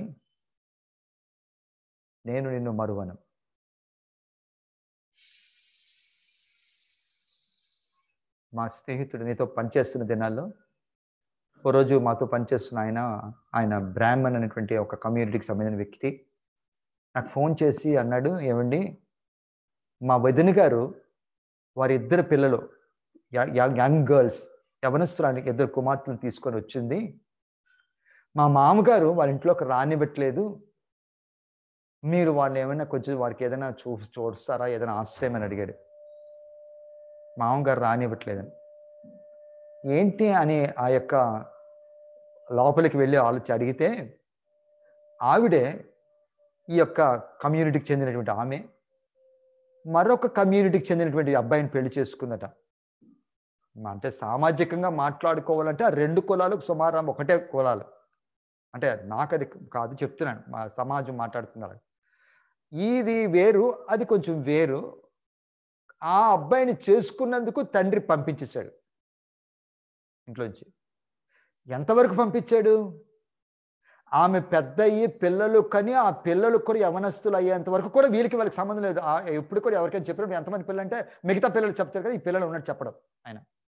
నేను నిన్ను మరువను మా స్నేహితుడు నీతో పనిచేస్తున్న దినాల్లో ఓ రోజు మాతో పనిచేస్తున్న ఆయన ఆయన బ్రాహ్మణ్ అనేటువంటి ఒక కమ్యూనిటీకి సంబంధించిన వ్యక్తి నాకు ఫోన్ చేసి అన్నాడు ఏమండి మా వదిన గారు వారి ఇద్దరు పిల్లలు యా- యా- యంగ్ గర్ల్స్ యవనస్తురానికి ఇద్దరు కుమార్తెలు తీసుకొని వచ్చింది మా మామగారు వాళ్ళ ఇంట్లోకి రానివ్వట్లేదు మీరు వాళ్ళు ఏమైనా కొంచెం వారికి ఏదైనా చూ చూస్తారా ఏదైనా ఆశ్రయం అని అడిగాడు మామగారు రానివ్వట్లేదని ఏంటి అని ఆ యొక్క లోపలికి వెళ్ళి ఆలోచి అడిగితే ఆవిడే ఈ యొక్క కమ్యూనిటీకి చెందినటువంటి ఆమె మరొక కమ్యూనిటీకి చెందినటువంటి అబ్బాయిని పెళ్లి చేసుకుందట అంటే సామాజికంగా మాట్లాడుకోవాలంటే ఆ రెండు కులాలకు సుమారు ఒకటే కులాలు అంటే నాకు అది కాదు చెప్తున్నాను మా సమాజం మాట్లాడుతున్నారు ఇది వేరు అది కొంచెం వేరు ఆ అబ్బాయిని చేసుకున్నందుకు తండ్రి పంపించేశాడు ఇంట్లోంచి ఎంతవరకు పంపించాడు ఆమె పెద్ద అయ్యి పిల్లలు కని ఆ పిల్లలు కూడా యవనస్తులు అయ్యేంత వరకు కూడా వీళ్ళకి వాళ్ళకి సంబంధం లేదు ఆ ఎప్పుడు కూడా ఎవరికైనా చెప్పినప్పుడు ఎంతమంది పిల్లలు అంటే మిగతా పిల్లలు చెప్తారు కదా ఈ పిల్లలు ఉన్నట్టు చెప్పడం ఆయన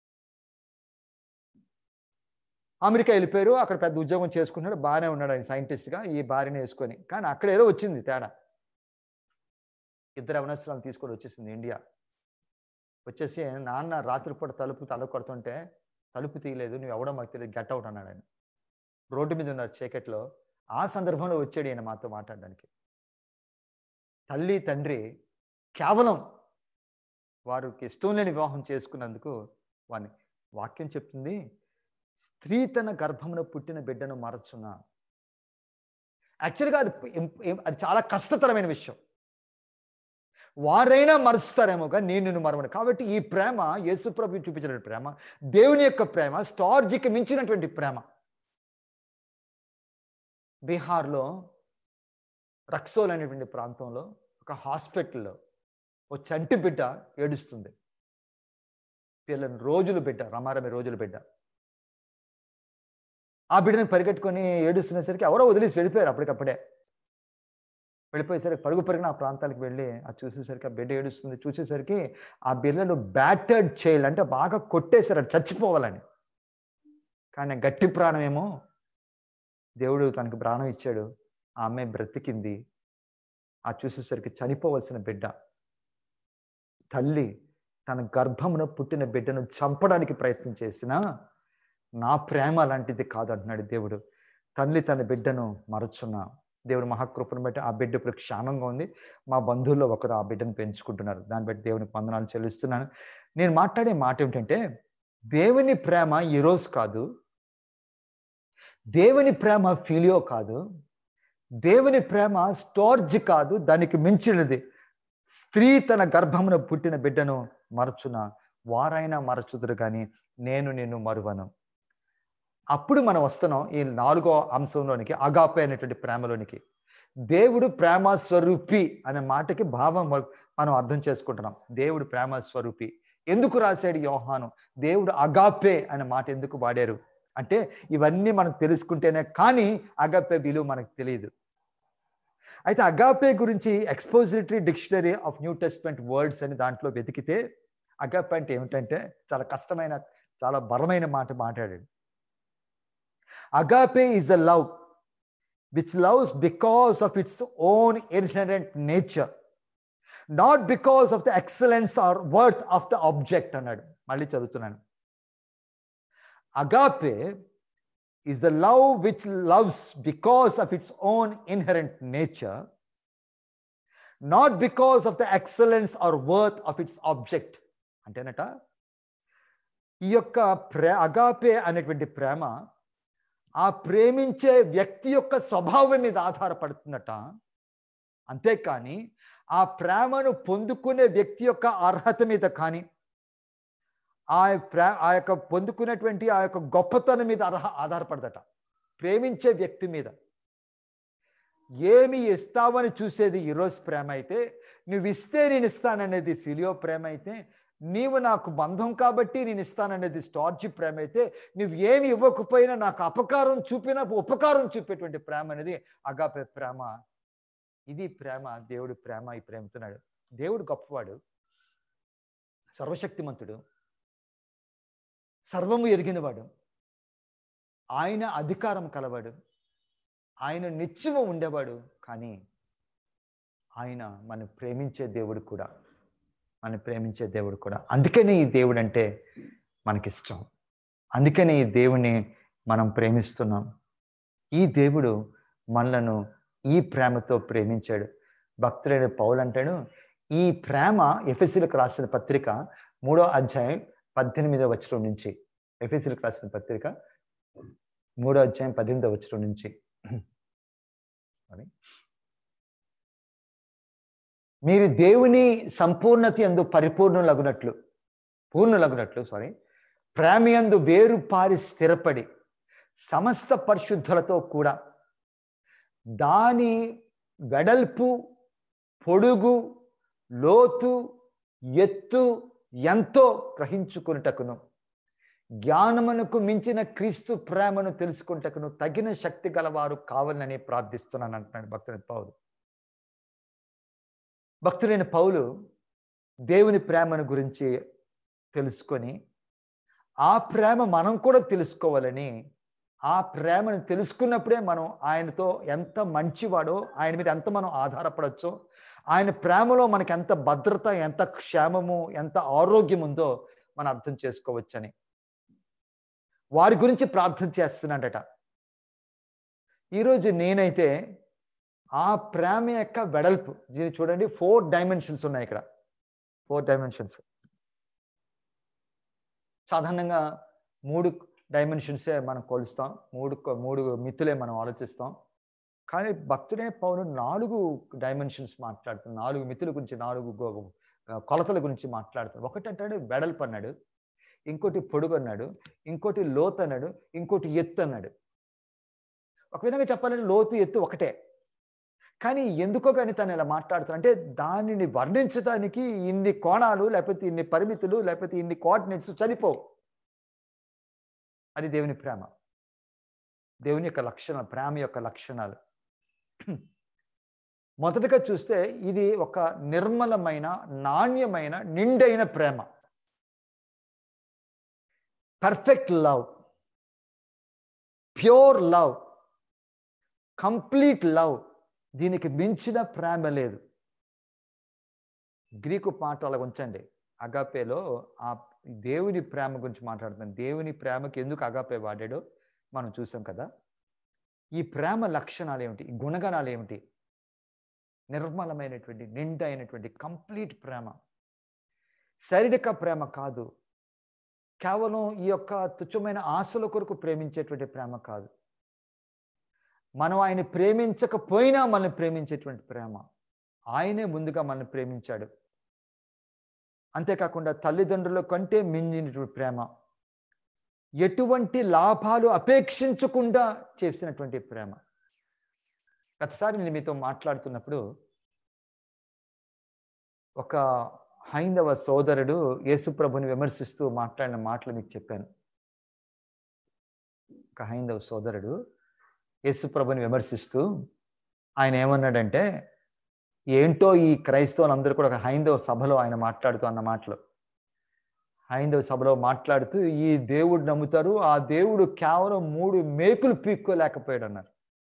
అమెరికా వెళ్ళిపోయారు అక్కడ పెద్ద ఉద్యోగం చేసుకున్నాడు బాగానే ఉన్నాడు ఆయన సైంటిస్ట్గా ఈ భార్యని వేసుకొని కానీ అక్కడ ఏదో వచ్చింది తేడా ఇద్దరు అవనస్తులను తీసుకొని వచ్చేసింది ఇండియా వచ్చేసి నాన్న రాత్రిపూట తలుపు తల కొడుతుంటే తలుపు తీయలేదు నువ్వు ఎవడో మాకు తెలియదు గెట్ అవుట్ అన్నాడు ఆయన రోడ్డు మీద ఉన్నారు చీకట్లో ఆ సందర్భంలో వచ్చాడు ఈయన మాతో మాట్లాడడానికి తల్లి తండ్రి కేవలం వారికి ఇష్టం లేని వివాహం చేసుకున్నందుకు వాని వాక్యం చెప్తుంది స్త్రీ తన గర్భమున పుట్టిన బిడ్డను మరచున్నా యాక్చువల్గా అది ఇం- ఇం- అది చాలా కష్టతరమైన విషయం వారైనా మరుస్తారేమో కానీ నేను నిన్ను మరవను కాబట్టి ఈ ప్రేమ యేసుప్రభు చూపించిన ప్రేమ దేవుని యొక్క ప్రేమ స్టార్జికి మించినటువంటి ప్రేమ బీహార్లో రక్సోల్ అనేటువంటి ప్రాంతంలో ఒక హాస్పిటల్లో ఓ చంటి బిడ్డ ఏడుస్తుంది పిల్లని రోజులు బిడ్డ రమారమి రోజులు బిడ్డ ఆ బిడ్డని పరిగెట్టుకొని ఏడుస్తునేసరికి ఎవరో వదిలేసి వెళ్ళిపోయారు అప్పటికప్పుడే వెళ్ళిపోయేసరికి పరుగు పరుగున ఆ ప్రాంతాలకు వెళ్ళి అది చూసేసరికి ఆ బిడ్డ ఏడుస్తుంది చూసేసరికి ఆ బిడ్డలు బ్యాటర్డ్ చైల్డ్ అంటే బాగా కొట్టేశారు అది చచ్చిపోవాలని కానీ ఆ గట్టి ప్రాణం ఏమో దేవుడు తనకు ప్రాణం ఇచ్చాడు ఆ అమ్మాయి బ్రతికింది ఆ చూసేసరికి చనిపోవలసిన బిడ్డ తల్లి తన గర్భమున పుట్టిన బిడ్డను చంపడానికి ప్రయత్నం చేసినా నా ప్రేమ లాంటిది కాదు అంటున్నాడు దేవుడు తల్లి తన బిడ్డను మరచున్నా దేవుడు మహాకృపను బట్టి ఆ బిడ్డ ఇప్పుడు క్షేమంగా ఉంది మా బంధువుల్లో ఒకరు ఆ బిడ్డను పెంచుకుంటున్నారు దాన్ని బట్టి దేవునికి వందనాలు చెల్లిస్తున్నాను నేను మాట్లాడే మాట ఏమిటంటే దేవుని ప్రేమ ఈరోజు కాదు దేవుని ప్రేమ ఫీలియో కాదు దేవుని ప్రేమ స్టోర్జ్ కాదు దానికి మించినది స్త్రీ తన గర్భమున పుట్టిన బిడ్డను మరచున వారైనా మరచుదురు కానీ నేను నిన్ను మరువను అప్పుడు మనం వస్తున్నాం ఈ నాలుగో అంశంలోనికి అగాపే అనేటువంటి ప్రేమలోనికి దేవుడు ప్రేమ స్వరూపి అనే మాటకి భావం మనం అర్థం చేసుకుంటున్నాం దేవుడు ప్రేమ స్వరూపి ఎందుకు రాశాడు యోహాను దేవుడు అగాపే అనే మాట ఎందుకు వాడారు అంటే ఇవన్నీ మనం తెలుసుకుంటేనే కానీ అగాపే విలువ మనకు తెలియదు అయితే అగాపే గురించి expository dictionary of New Testament words అని దాంట్లో వెతికితే అగాపే అంటే ఏమిటంటే చాలా కష్టమైన చాలా బలమైన మాట మాట్లాడాడు agape is the love which loves because of its own inherent nature not because of the excellence or worth of the object అన్నాడు మళ్ళీ చదువుతున్నాను agape is the love which loves because of its own inherent nature, not because of the excellence or worth of its object. అంటేనట ఈ యొక్క ప్రే అగాపే అనేటువంటి ప్రేమ ఆ ప్రేమించే వ్యక్తి యొక్క స్వభావం మీద ఆధారపడుతుందట అంతేకాని ఆ ప్రేమను పొందుకునే వ్యక్తి యొక్క అర్హత మీద కానీ ఆ ప్రే ఆ యొక్క పొందుకునేటువంటి ఆ యొక్క గొప్పతనం మీద అర్హ ఆధారపడదట ప్రేమించే వ్యక్తి మీద ఏమి ఇస్తావని చూసేది ఈరోజు ప్రేమ అయితే నువ్వు ఇస్తే నేను ఇస్తాననేది ఫిలియో ప్రేమ అయితే నీవు నాకు బంధం కాబట్టి నేను ఇస్తాననేది స్టార్జీ ప్రేమ అయితే నువ్వు ఏమి ఇవ్వకపోయినా నాకు అపకారం చూపినా ఉపకారం చూపేటువంటి ప్రేమ అనేది అగాపే ప్రేమ ఇది ప్రేమ దేవుడు ప్రేమ ఈ ప్రేమతున్నాడు దేవుడు గొప్పవాడు సర్వశక్తిమంతుడు సర్వము ఎరిగినవాడు ఆయన అధికారం కలవాడు ఆయన నిత్యము ఉండేవాడు కానీ ఆయన మనం ప్రేమించే దేవుడు కూడా మనం ప్రేమించే దేవుడు కూడా అందుకనే ఈ దేవుడు అంటే మనకిష్టం అందుకనే ఈ దేవుని మనం ప్రేమిస్తున్నాం ఈ దేవుడు మనలను ఈ ప్రేమతో ప్రేమించాడు భక్తుడైన పౌలు అంటాడు ఈ ప్రేమ ఎఫ్ఎస్సీలకు రాసిన పత్రిక మూడో అధ్యాయం పద్దెనిమిదో వచనం నుంచి ఎఫ్ఎస్సీలకు రాసిన పత్రిక మూడో అధ్యాయం పద్దెనిమిదో వచనం నుంచి మీరు దేవుని సంపూర్ణత ఎందు పరిపూర్ణులగునట్లు పూర్ణులగునట్లు సారీ ప్రేమయందు వేరు పారి స్థిరపడి సమస్త పరిశుద్ధులతో కూడా దాని వెడల్పు పొడుగు లోతు ఎత్తు ఎంతో గ్రహించుకున్నటకును జ్ఞానమునకు మించిన క్రీస్తు ప్రేమను తెలుసుకుంటకును తగిన శక్తి గలవారు కావాలని ప్రార్థిస్తున్నాను అంటున్నాడు భక్తుని పౌలు భక్తులైన పౌలు దేవుని ప్రేమను గురించి తెలుసుకొని ఆ ప్రేమ మనం కూడా తెలుసుకోవాలని ఆ ప్రేమను తెలుసుకున్నప్పుడే మనం ఆయనతో ఎంత మంచివాడో ఆయన మీద ఎంత మనం ఆధారపడచ్చో ఆయన ప్రేమలో మనకి ఎంత భద్రత ఎంత క్షేమము ఎంత ఆరోగ్యం ఉందో మనం అర్థం చేసుకోవచ్చని వారి గురించి ప్రార్థన చేస్తున్నాడట ఈరోజు నేనైతే ఆ ప్రేమ యొక్క వెడల్పు దీన్ని చూడండి ఫోర్ డైమెన్షన్స్ ఉన్నాయి ఇక్కడ ఫోర్ డైమెన్షన్స్ సాధారణంగా మూడు డైమెన్షన్సే మనం కొలుస్తాం మూడు మూడు మిత్తులే మనం ఆలోచిస్తాం కానీ భక్తుడే పౌరు నాలుగు డైమెన్షన్స్ మాట్లాడుతాడు నాలుగు మిత్తుల గురించి నాలుగు కొలతల గురించి మాట్లాడతాడు ఒకటి అంటాడు వెడల్పు అన్నాడు ఇంకోటి పొడుగు అన్నాడు ఇంకోటి లోతు అన్నాడు ఇంకోటి ఎత్తు అన్నాడు ఒక విధంగా చెప్పాలంటే లోతు ఎత్తు ఒకటే కానీ ఎందుకో కానీ తను ఇలా మాట్లాడుతాడు అంటే దానిని వర్ణించడానికి ఇన్ని కోణాలు లేకపోతే ఇన్ని పరిమితులు లేకపోతే ఇన్ని కోఆర్డినేట్స్ సరిపోవు అది దేవుని ప్రేమ దేవుని యొక్క లక్షణాలు ప్రేమ యొక్క లక్షణాలు మొదటగా చూస్తే ఇది ఒక నిర్మలమైన నాణ్యమైన నిండైన ప్రేమ perfect love pure love complete love దీనికి మించిన ప్రేమ లేదు గ్రీకు పాట అలా ఉంచండి అగాపేలో ఆ దేవుని ప్రేమ గురించి మాట్లాడుతున్నాం దేవుని ప్రేమకి ఎందుకు అగాపే వాడాడో మనం చూసాం కదా ఈ ప్రేమ లక్షణాలు ఏమిటి ఈ గుణగణాలు ఏమిటి నిర్మలమైనటువంటి నిండైనటువంటి కంప్లీట్ ప్రేమ శారీరక ప్రేమ కాదు కేవలం ఈ యొక్క తుచ్చమైన ఆశల కొరకు ప్రేమించేటువంటి ప్రేమ కాదు మనం ఆయన ప్రేమించకపోయినా మనల్ని ప్రేమించేటువంటి ప్రేమ ఆయనే ముందుగా మనల్ని ప్రేమించాడు అంతేకాకుండా తల్లిదండ్రుల కంటే మించినటువంటి ప్రేమ ఎటువంటి లాభాలు అపేక్షించకుండా చేసినటువంటి ప్రేమ గతసారి నేను మీతో మాట్లాడుతున్నప్పుడు ఒక హైందవ సోదరుడు యేసుప్రభుని విమర్శిస్తూ మాట్లాడిన మాటలు మీకు చెప్పాను ఒక హైందవ సోదరుడు యేసుప్రభుని విమర్శిస్తూ ఆయన ఏమన్నాడంటే ఏంటో ఈ క్రైస్తవులందరూ కూడా ఒక హైందవ సభలో ఆయన మాట్లాడుతూ అన్న మాటలు హైందవ సభలో మాట్లాడుతూ ఈ దేవుడు నమ్ముతారు ఆ దేవుడు కేవలం మూడు మేకులు పీక్కోలేకపోయాడు అన్నారు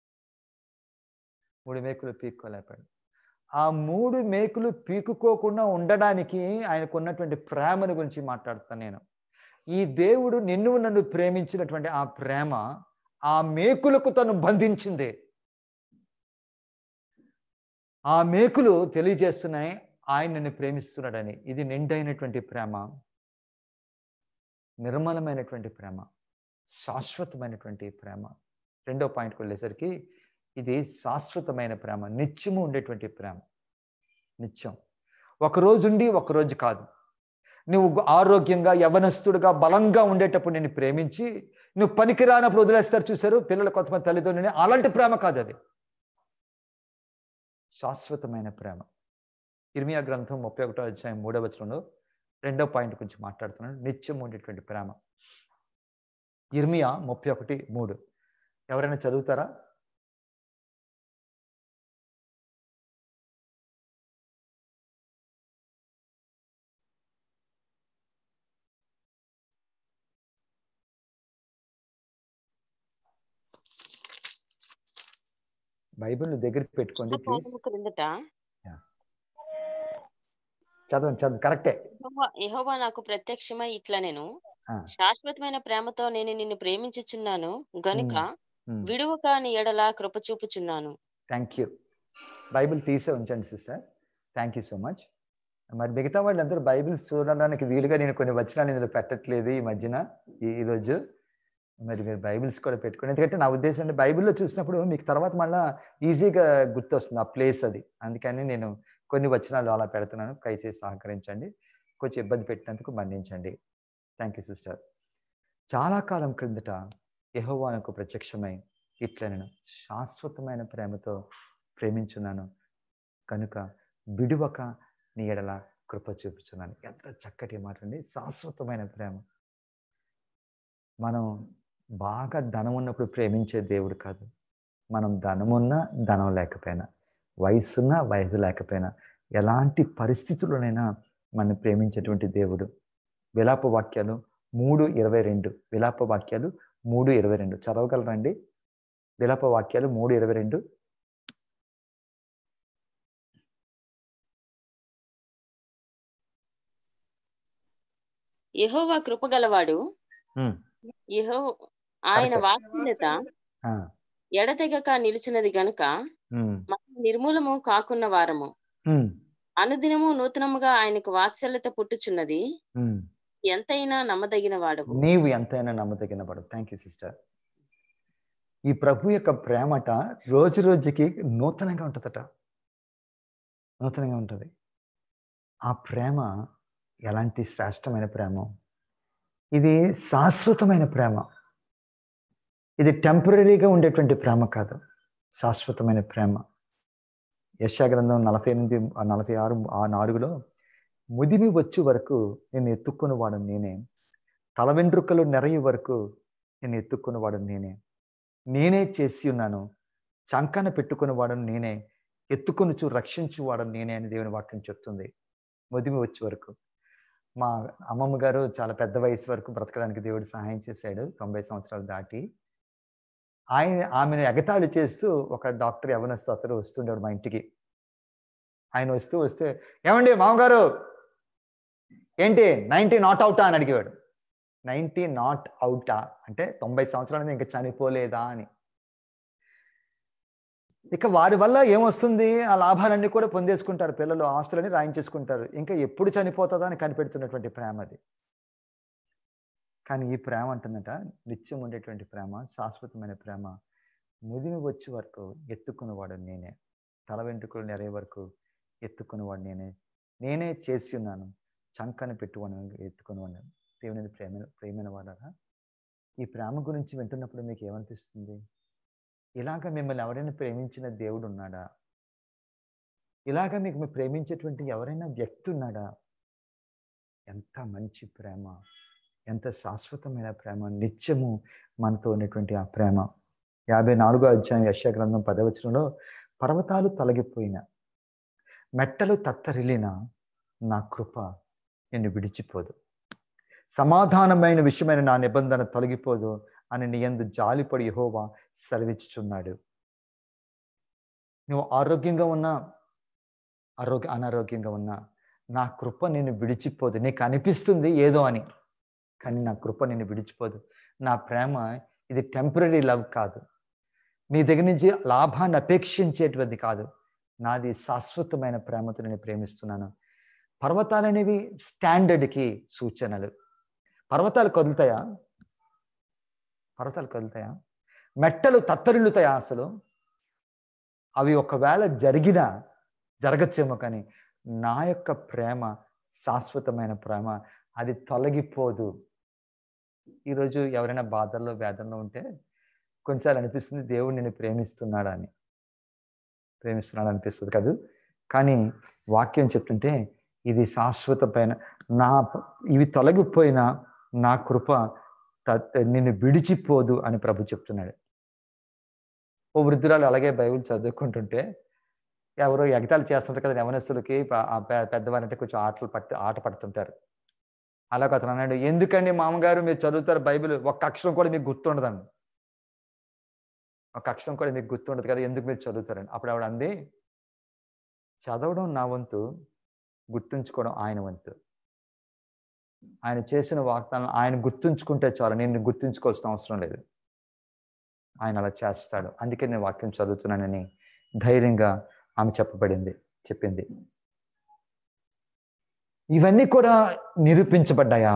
మూడు మేకులు పీక్కోలేకపోయాడు ఆ మూడు మేకులు పీకుకోకుండా ఉండడానికి ఆయనకు ఉన్నటువంటి ప్రేమను గురించి మాట్లాడుతాను నేను ఈ దేవుడు నిన్ను నన్ను ప్రేమించినటువంటి ఆ ప్రేమ ఆ మేకులకు తను బంధించింది ఆ మేకులు తెలియజేస్తున్నాయి ఆయన నిన్ను ప్రేమిస్తున్నాడని ఇది నిండైనటువంటి ప్రేమ నిర్మలమైనటువంటి ప్రేమ శాశ్వతమైనటువంటి ప్రేమ రెండో పాయింట్కి వెళ్ళేసరికి ఇది శాశ్వతమైన ప్రేమ నిత్యము ఉండేటువంటి ప్రేమ నిత్యం ఒకరోజు ఉండి ఒకరోజు కాదు నువ్వు ఆరోగ్యంగా యవనస్తుడుగా బలంగా ఉండేటప్పుడు నేను ప్రేమించి నువ్వు పనికిరానప్పుడు వదిలేస్తారు చూశారు పిల్లలు కొంతమంది తల్లిదండ్రులని అలాంటి ప్రేమ కాదు అది శాశ్వతమైన ప్రేమ ఇర్మియా గ్రంథం ముప్పై ఒకటో అధ్యాయం మూడవ వచనంలో రెండో పాయింట్ గురించి మాట్లాడుతున్నాను నిత్యం ఉండేటువంటి ప్రేమ ఇర్మియా ముప్పై ఒకటి మూడు ఎవరైనా చదువుతారా బైబిల్ దగ్గరికి పెట్టుకోండి ప్లీజ్ కాలము క్రిందట చదవండి చదవండి కరెక్టే యెహోవా- యెహోవా నాకు ప్రత్యక్షమై ఇట్లా నేను ఆ. శాశ్వతమైన ప్రేమతో నేను నిన్ను ప్రేమించుచున్నాను గనుక ఉమ్. విడువక నీ ఎడల కృప చూపుచున్నాను థ్యాంక్ యూ బైబిల్ తీసే ఉంచండి sister thank you so much మరి మిగతా వాళ్ళందరూ బైబిల్స్ చూడడానికి వీలుగా నేను కొన్ని వచనాలు ఇందులో పెట్టట్లేదు ఈ మధ్యన ఈ ఈరోజు మరి మీరు బైబిల్స్ కూడా పెట్టుకోండి ఎందుకంటే నా ఉద్దేశం అంటే బైబిల్లో చూసినప్పుడు మీకు తర్వాత మళ్ళీ ఈజీగా గుర్తొస్తుంది ఆ ప్లేస్ అది అందుకని నేను కొన్ని వచనాలు అలా పెడుతున్నాను దయచేసి సహకరించండి కొంచెం ఇబ్బంది పెట్టినందుకు మన్నించండి థ్యాంక్ యూ సిస్టర్ చాలా కాలం క్రిందట యెహోవానకు ప్రత్యక్షమై ఇట్లా నేను శాశ్వతమైన ప్రేమతో ప్రేమించున్నాను కనుక విడువక నీ ఎడల కృప చూపుచున్నాను ఎంత చక్కటి మాట అండి శాశ్వతమైన ప్రేమ మనం బాగా ధనం ఉన్నప్పుడు ప్రేమించే దేవుడు కాదు మనం ధనమున్నా ధనం లేకపోయినా వయసున్నా వయసు లేకపోయినా ఎలాంటి పరిస్థితుల్లోనైనా మనం ప్రేమించేటువంటి దేవుడు విలాప వాక్యాలు మూడు ఇరవై రెండు విలాప వాక్యాలు మూడు ఇరవై రెండు చదవగలరండి విలాప వాక్యాలు మూడు ఇరవై రెండు యెహోవా కృప గలవాడు ఉమ్, యెహో ఆయన కరెక్టే. వాత్సల్యత ఆ, ఎడతెగక నిలిచినది గనుక ఉమ్, మనం నిర్మూలము కాకున్న వారము ఉమ్, అనుదినము నూతనముగా ఆయనకు వాత్సల్యత పుట్టుచున్నది ఉమ్. ఎంతైనా నమ్మదగిన వాడవు నీవు ఎంతైనా నమ్మదగిన పడు థ్యాంక్ యూ సిస్టర్ ఈ ప్రభు యొక్క ప్రేమట రోజు రోజుకి నూతనంగా ఉంటుందట నూతనంగా ఉంటుంది ఆ ప్రేమ ఎలాంటి శ్రేష్టమైన ప్రేమ ఇది శాశ్వతమైన ప్రేమ ఇది టెంపరీగా ఉండేటువంటి ప్రేమ కాదు శాశ్వతమైన ప్రేమ యశా గ్రంథం నలభై ఎనిమిది ఆ నలభై ఆరు ఆ నాలుగులో ముదిమి వచ్చే వరకు నేను ఎత్తుక్కున్నవాడు నేనే తల వెంట్రుకలు నెరయి వరకు నేను ఎత్తుక్కున్నవాడు నేనే నేనే చేసి ఉన్నాను చంకన పెట్టుకున్నవాడను నేనే ఎత్తుకొనుచు రక్షించువాడను నేనే అని దేవుని వాక్యం చెప్తుంది ముదిమి వచ్చే వరకు మా అమ్మమ్మ గారు చాలా పెద్ద వయసు వరకు బ్రతకడానికి దేవుడు సహాయం చేశాడు తొంభై సంవత్సరాలు దాటి ఆయన ఆమెను ఎగతాళి చేస్తూ ఒక డాక్టర్ యవనస్తు అతడు వస్తుండేవాడు మా ఇంటికి ఆయన వస్తూ వస్తే ఏమండి మామగారు ఏంటి నైన్టీ నాట్ అవుటా అని అడిగేవాడు నైన్టీ నాట్ అవుటా అంటే తొంభై సంవత్సరాలు ఇంకా చనిపోలేదా అని ఇక వారి వల్ల ఏమొస్తుంది ఆ లాభాలన్నీ కూడా పొందేసుకుంటారు పిల్లలు ఆస్తులని రాయించేసుకుంటారు ఇంకా ఎప్పుడు చనిపోతుందా అని కనిపెడుతున్నటువంటి ప్రేమ అది కానీ ఈ ప్రేమ అంటుందట నిత్యం ఉండేటువంటి ప్రేమ శాశ్వతమైన ప్రేమ ముదిమి వచ్చే వరకు ఎత్తుకునేవాడు నేనే తల వెంట్రుకలు నెరే వరకు ఎత్తుకునేవాడు నేనే నేనే చేసి ఉన్నాను చంకను పెట్టుకుని ఎత్తుకునేవాడు దేవుని ప్రేమ ప్రేమైన వాడారా ఈ ప్రేమ గురించి వింటున్నప్పుడు మీకు ఏమనిపిస్తుంది ఇలాగ మిమ్మల్ని ఎవరైనా ప్రేమించిన దేవుడు ఉన్నాడా ఇలాగ మీకు మీరు ప్రేమించేటువంటి ఎవరైనా వ్యక్తి ఉన్నాడా ఎంత మంచి ప్రేమ ఎంత శాశ్వతమైన ప్రేమ నిత్యము మనతో ఉన్నటువంటి ఆ ప్రేమ యాభై నాలుగో అధ్యాయం యశ గ్రంథం పదవచనంలో పర్వతాలు తొలగిపోయిన మెట్టలు తత్తరిల్లిన నా కృప నిన్ను విడిచిపోదు సమాధానమైన విషయమైన నా నిబంధన తొలగిపోదు అని నీ యందు జాలిపడి యెహోవా సెలవిచ్చుచున్నాడు నువ్వు ఆరోగ్యంగా ఉన్నా ఆరోగ్య అనారోగ్యంగా ఉన్నా నా కృప నిన్ను విడిచిపోదు నీకు అనిపిస్తుంది ఏదో అని కానీ నా కృప నిన్ను విడిచిపోదు నా ప్రేమ ఇది టెంపరీ లవ్ కాదు నీ దగ్గర నుంచి లాభాన్ని అపేక్షించేటువంటిది కాదు నాది శాశ్వతమైన ప్రేమతో నేను ప్రేమిస్తున్నాను పర్వతాలు అనేవి స్టాండర్డ్కి సూచనలు పర్వతాలు కదులుతాయా పర్వతాలు కదులుతాయా మెట్టలు తత్తరిల్లుతాయా అసలు అవి ఒకవేళ జరిగినా జరగచ్చేమో కానీ నా యొక్క ప్రేమ శాశ్వతమైన ప్రేమ అది తొలగిపోదు ఈరోజు ఎవరైనా బాధల్లో వేదనలో ఉంటే కొన్నిసార్లు అనిపిస్తుంది దేవుడు నిన్ను ప్రేమిస్తున్నాడా అని ప్రేమిస్తున్నాడు అనిపిస్తుంది కాదు కానీ వాక్యం చెప్తుంటే ఇది శాశ్వతమైన నా ఇవి తొలగిపోయిన నా కృప త- నిన్ను విడిచిపోదు అని ప్రభు చెప్తున్నాడు ఓ వృద్ధురాలు అలాగే బైబిల్ చదువుకుంటుంటే ఎవరో ఎగతాలు చేస్తుంటారు కదా యవనస్తులకి ప- ఆ పె- పెద్దవారంటే కొంచెం ఆటలు పట్టు ఆట పడుతుంటారు అలాగ అతను అన్నాడు ఎందుకండి మామగారు మీరు చదువుతారు బైబిల్ ఒక్క అక్షరం కూడా మీకు గుర్తుండదండి ఒక అక్షరం కూడా మీకు గుర్తుండదు కదా ఎందుకు మీరు చదువుతారండి అప్పుడు ఆవిడ అంది చదవడం నా వంతు గుర్తుంచుకోవడం ఆయన వంతు ఆయన చేసిన వాగ్దానం ఆయన గుర్తుంచుకుంటే చాలు నేను గుర్తుంచుకోవాల్సిన అవసరం లేదు ఆయన అలా చేస్తాడు అందుకే నేను వాక్యం చదువుతున్నానని ధైర్యంగా ఆమె చెప్పబడింది చెప్పింది ఇవన్నీ కూడా నిరూపించబడ్డాయా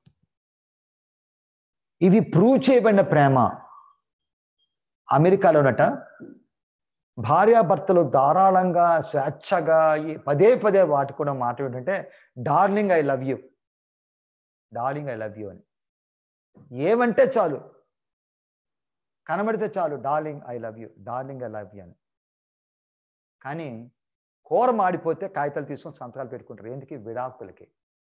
ఇవి ప్రూవ్ చేయబడిన ప్రేమ అమెరికాలోనట భార్యాభర్తలు ధారాళంగా స్వేచ్ఛగా ఈ పదే పదే వాడుకోవడం మాట ఏంటంటే darling I love you darling I love you అని ఏమంటే చాలు కనబడితే చాలు darling I love you darling I love you అని కానీ కూర మాడిపోతే కాగితాలు తీసుకొని సంతకాలు పెట్టుకుంటారు ఎందుకు విడాకులకి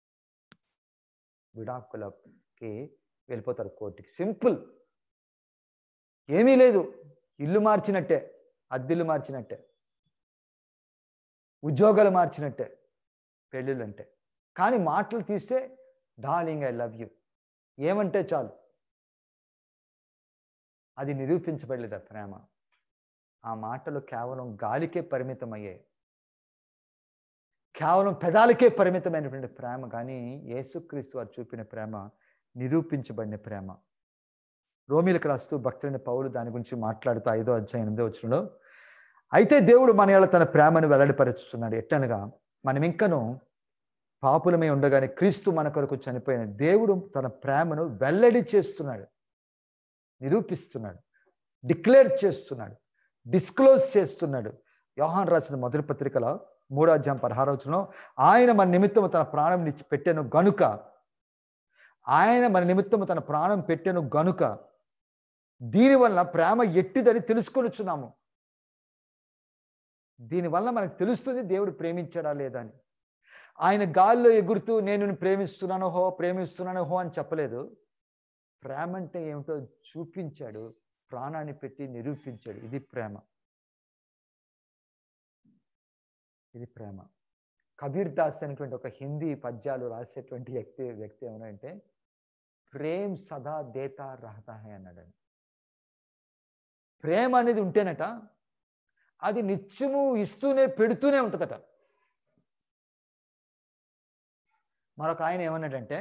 విడాకులకి వెళ్ళిపోతారు కోర్టుకి సింపుల్ ఏమీ లేదు ఇల్లు మార్చినట్టే అద్దిల్లు మార్చినట్టే ఉద్యోగాలు మార్చినట్టే పెళ్ళిళ్ళు అంటే కానీ మాటలు తీస్తే డార్లింగ్ ఐ లవ్ యూ ఏమంటే చాలు అది నిరూపించబడలేదు ఆ ప్రేమ ఆ మాటలు కేవలం గాలికే పరిమితం అయ్యాయి కేవలం పెదాలకే పరిమితమైనటువంటి ప్రేమ కానీ యేసుక్రీస్తు వారు చూపిన ప్రేమ నిరూపించబడిన ప్రేమ రోమిలకు రాస్తూ భక్తులైన పౌలు దాని గురించి మాట్లాడుతూ ఐదో అధ్యాయం ఎనిమిదో వచ్చినలో అయితే దేవుడు మన ఏళ్ళ తన ప్రేమను వెల్లడిపరుచుతున్నాడు ఎట్టనగా మనం ఇంకను పాపులమై ఉండగానే క్రీస్తు మన కొరకు చనిపోయిన దేవుడు తన ప్రేమను వెల్లడి చేస్తున్నాడు నిరూపిస్తున్నాడు డిక్లేర్ చేస్తున్నాడు డిస్క్లోజ్ చేస్తున్నాడు యోహాన్ రాసిన మొదటి పత్రికలో మూడో అధ్యాయం పదహారవచనం ఆయన మన నిమిత్తము తన ప్రాణం నిచ్చి పెట్టాను గనుక ఆయన మన నిమిత్తము తన ప్రాణం పెట్టాను గనుక దీనివల్ల ప్రేమ ఎట్టిదని తెలుసుకొనిచున్నాము దీనివల్ల మనకు తెలుస్తుంది దేవుడు ప్రేమించాడా లేదా అని ఆయన గాల్లో ఎగురుతూ నేను నిన్ను ప్రేమిస్తున్నాను హో ప్రేమిస్తున్నాను హో అని చెప్పలేదు ప్రేమ అంటే ఏమిటో చూపించాడు ప్రాణాన్ని పెట్టి నిరూపించాడు ఇది ప్రేమ ఇది ప్రేమ కబీర్ దాస్ అనేటువంటి ఒక హిందీ పద్యాలు రాసేటువంటి వ్యక్తి వ్యక్తి ఏమనంటే ప్రేమ్ సదా దేతా రహతా హై అన్నాడు ప్రేమ అనేది ఉంటేనట అది నిత్యము ఇస్తూనే పెడుతూనే ఉంటుందట మరొక ఆయన ఏమన్నాడంటే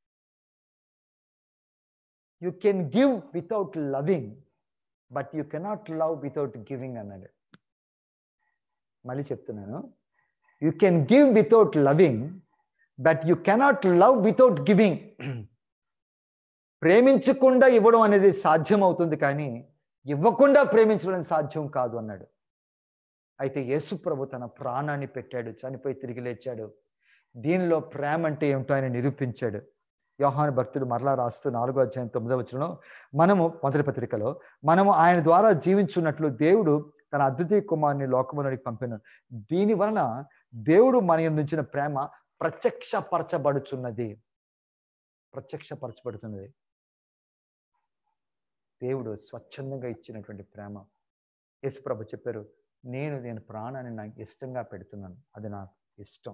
you can give without loving but you cannot love without giving అన్నాడు మళ్ళీ చెప్తున్నాను you can give without loving but you cannot love without giving ప్రేమించకుండా ఇవ్వడం అనేది సాధ్యం అవుతుంది కానీ ఇవ్వకుండా ప్రేమించడం సాధ్యం కాదు అన్నాడు అయితే యేసు ప్రభు తన ప్రాణాన్ని పెట్టాడు చనిపోయి తిరిగి లేచాడు దీనిలో ప్రేమ అంటే ఏమిటో ఆయన నిరూపించాడు యోహాను భక్తుడు మరలా రాస్తూ నాలుగో అధ్యాయం తొమ్మిదో వచ్చిన మనము మొదటి పత్రికలో మనము ఆయన ద్వారా జీవించున్నట్లు దేవుడు తన అద్వితీయ కుమారుని లోకములోనికి పంపిన దీని వలన దేవుడు మన నుంచిన ప్రేమ ప్రత్యక్షపరచబడుచున్నది ప్రత్యక్షపరచబడుతున్నది దేవుడు స్వచ్ఛందంగా ఇచ్చినటువంటి ప్రేమ యేసుప్రభు చెప్పారు నేను నేను ప్రాణాన్ని నాకు ఇష్టంగా పెడుతున్నాను అది నాకు ఇష్టం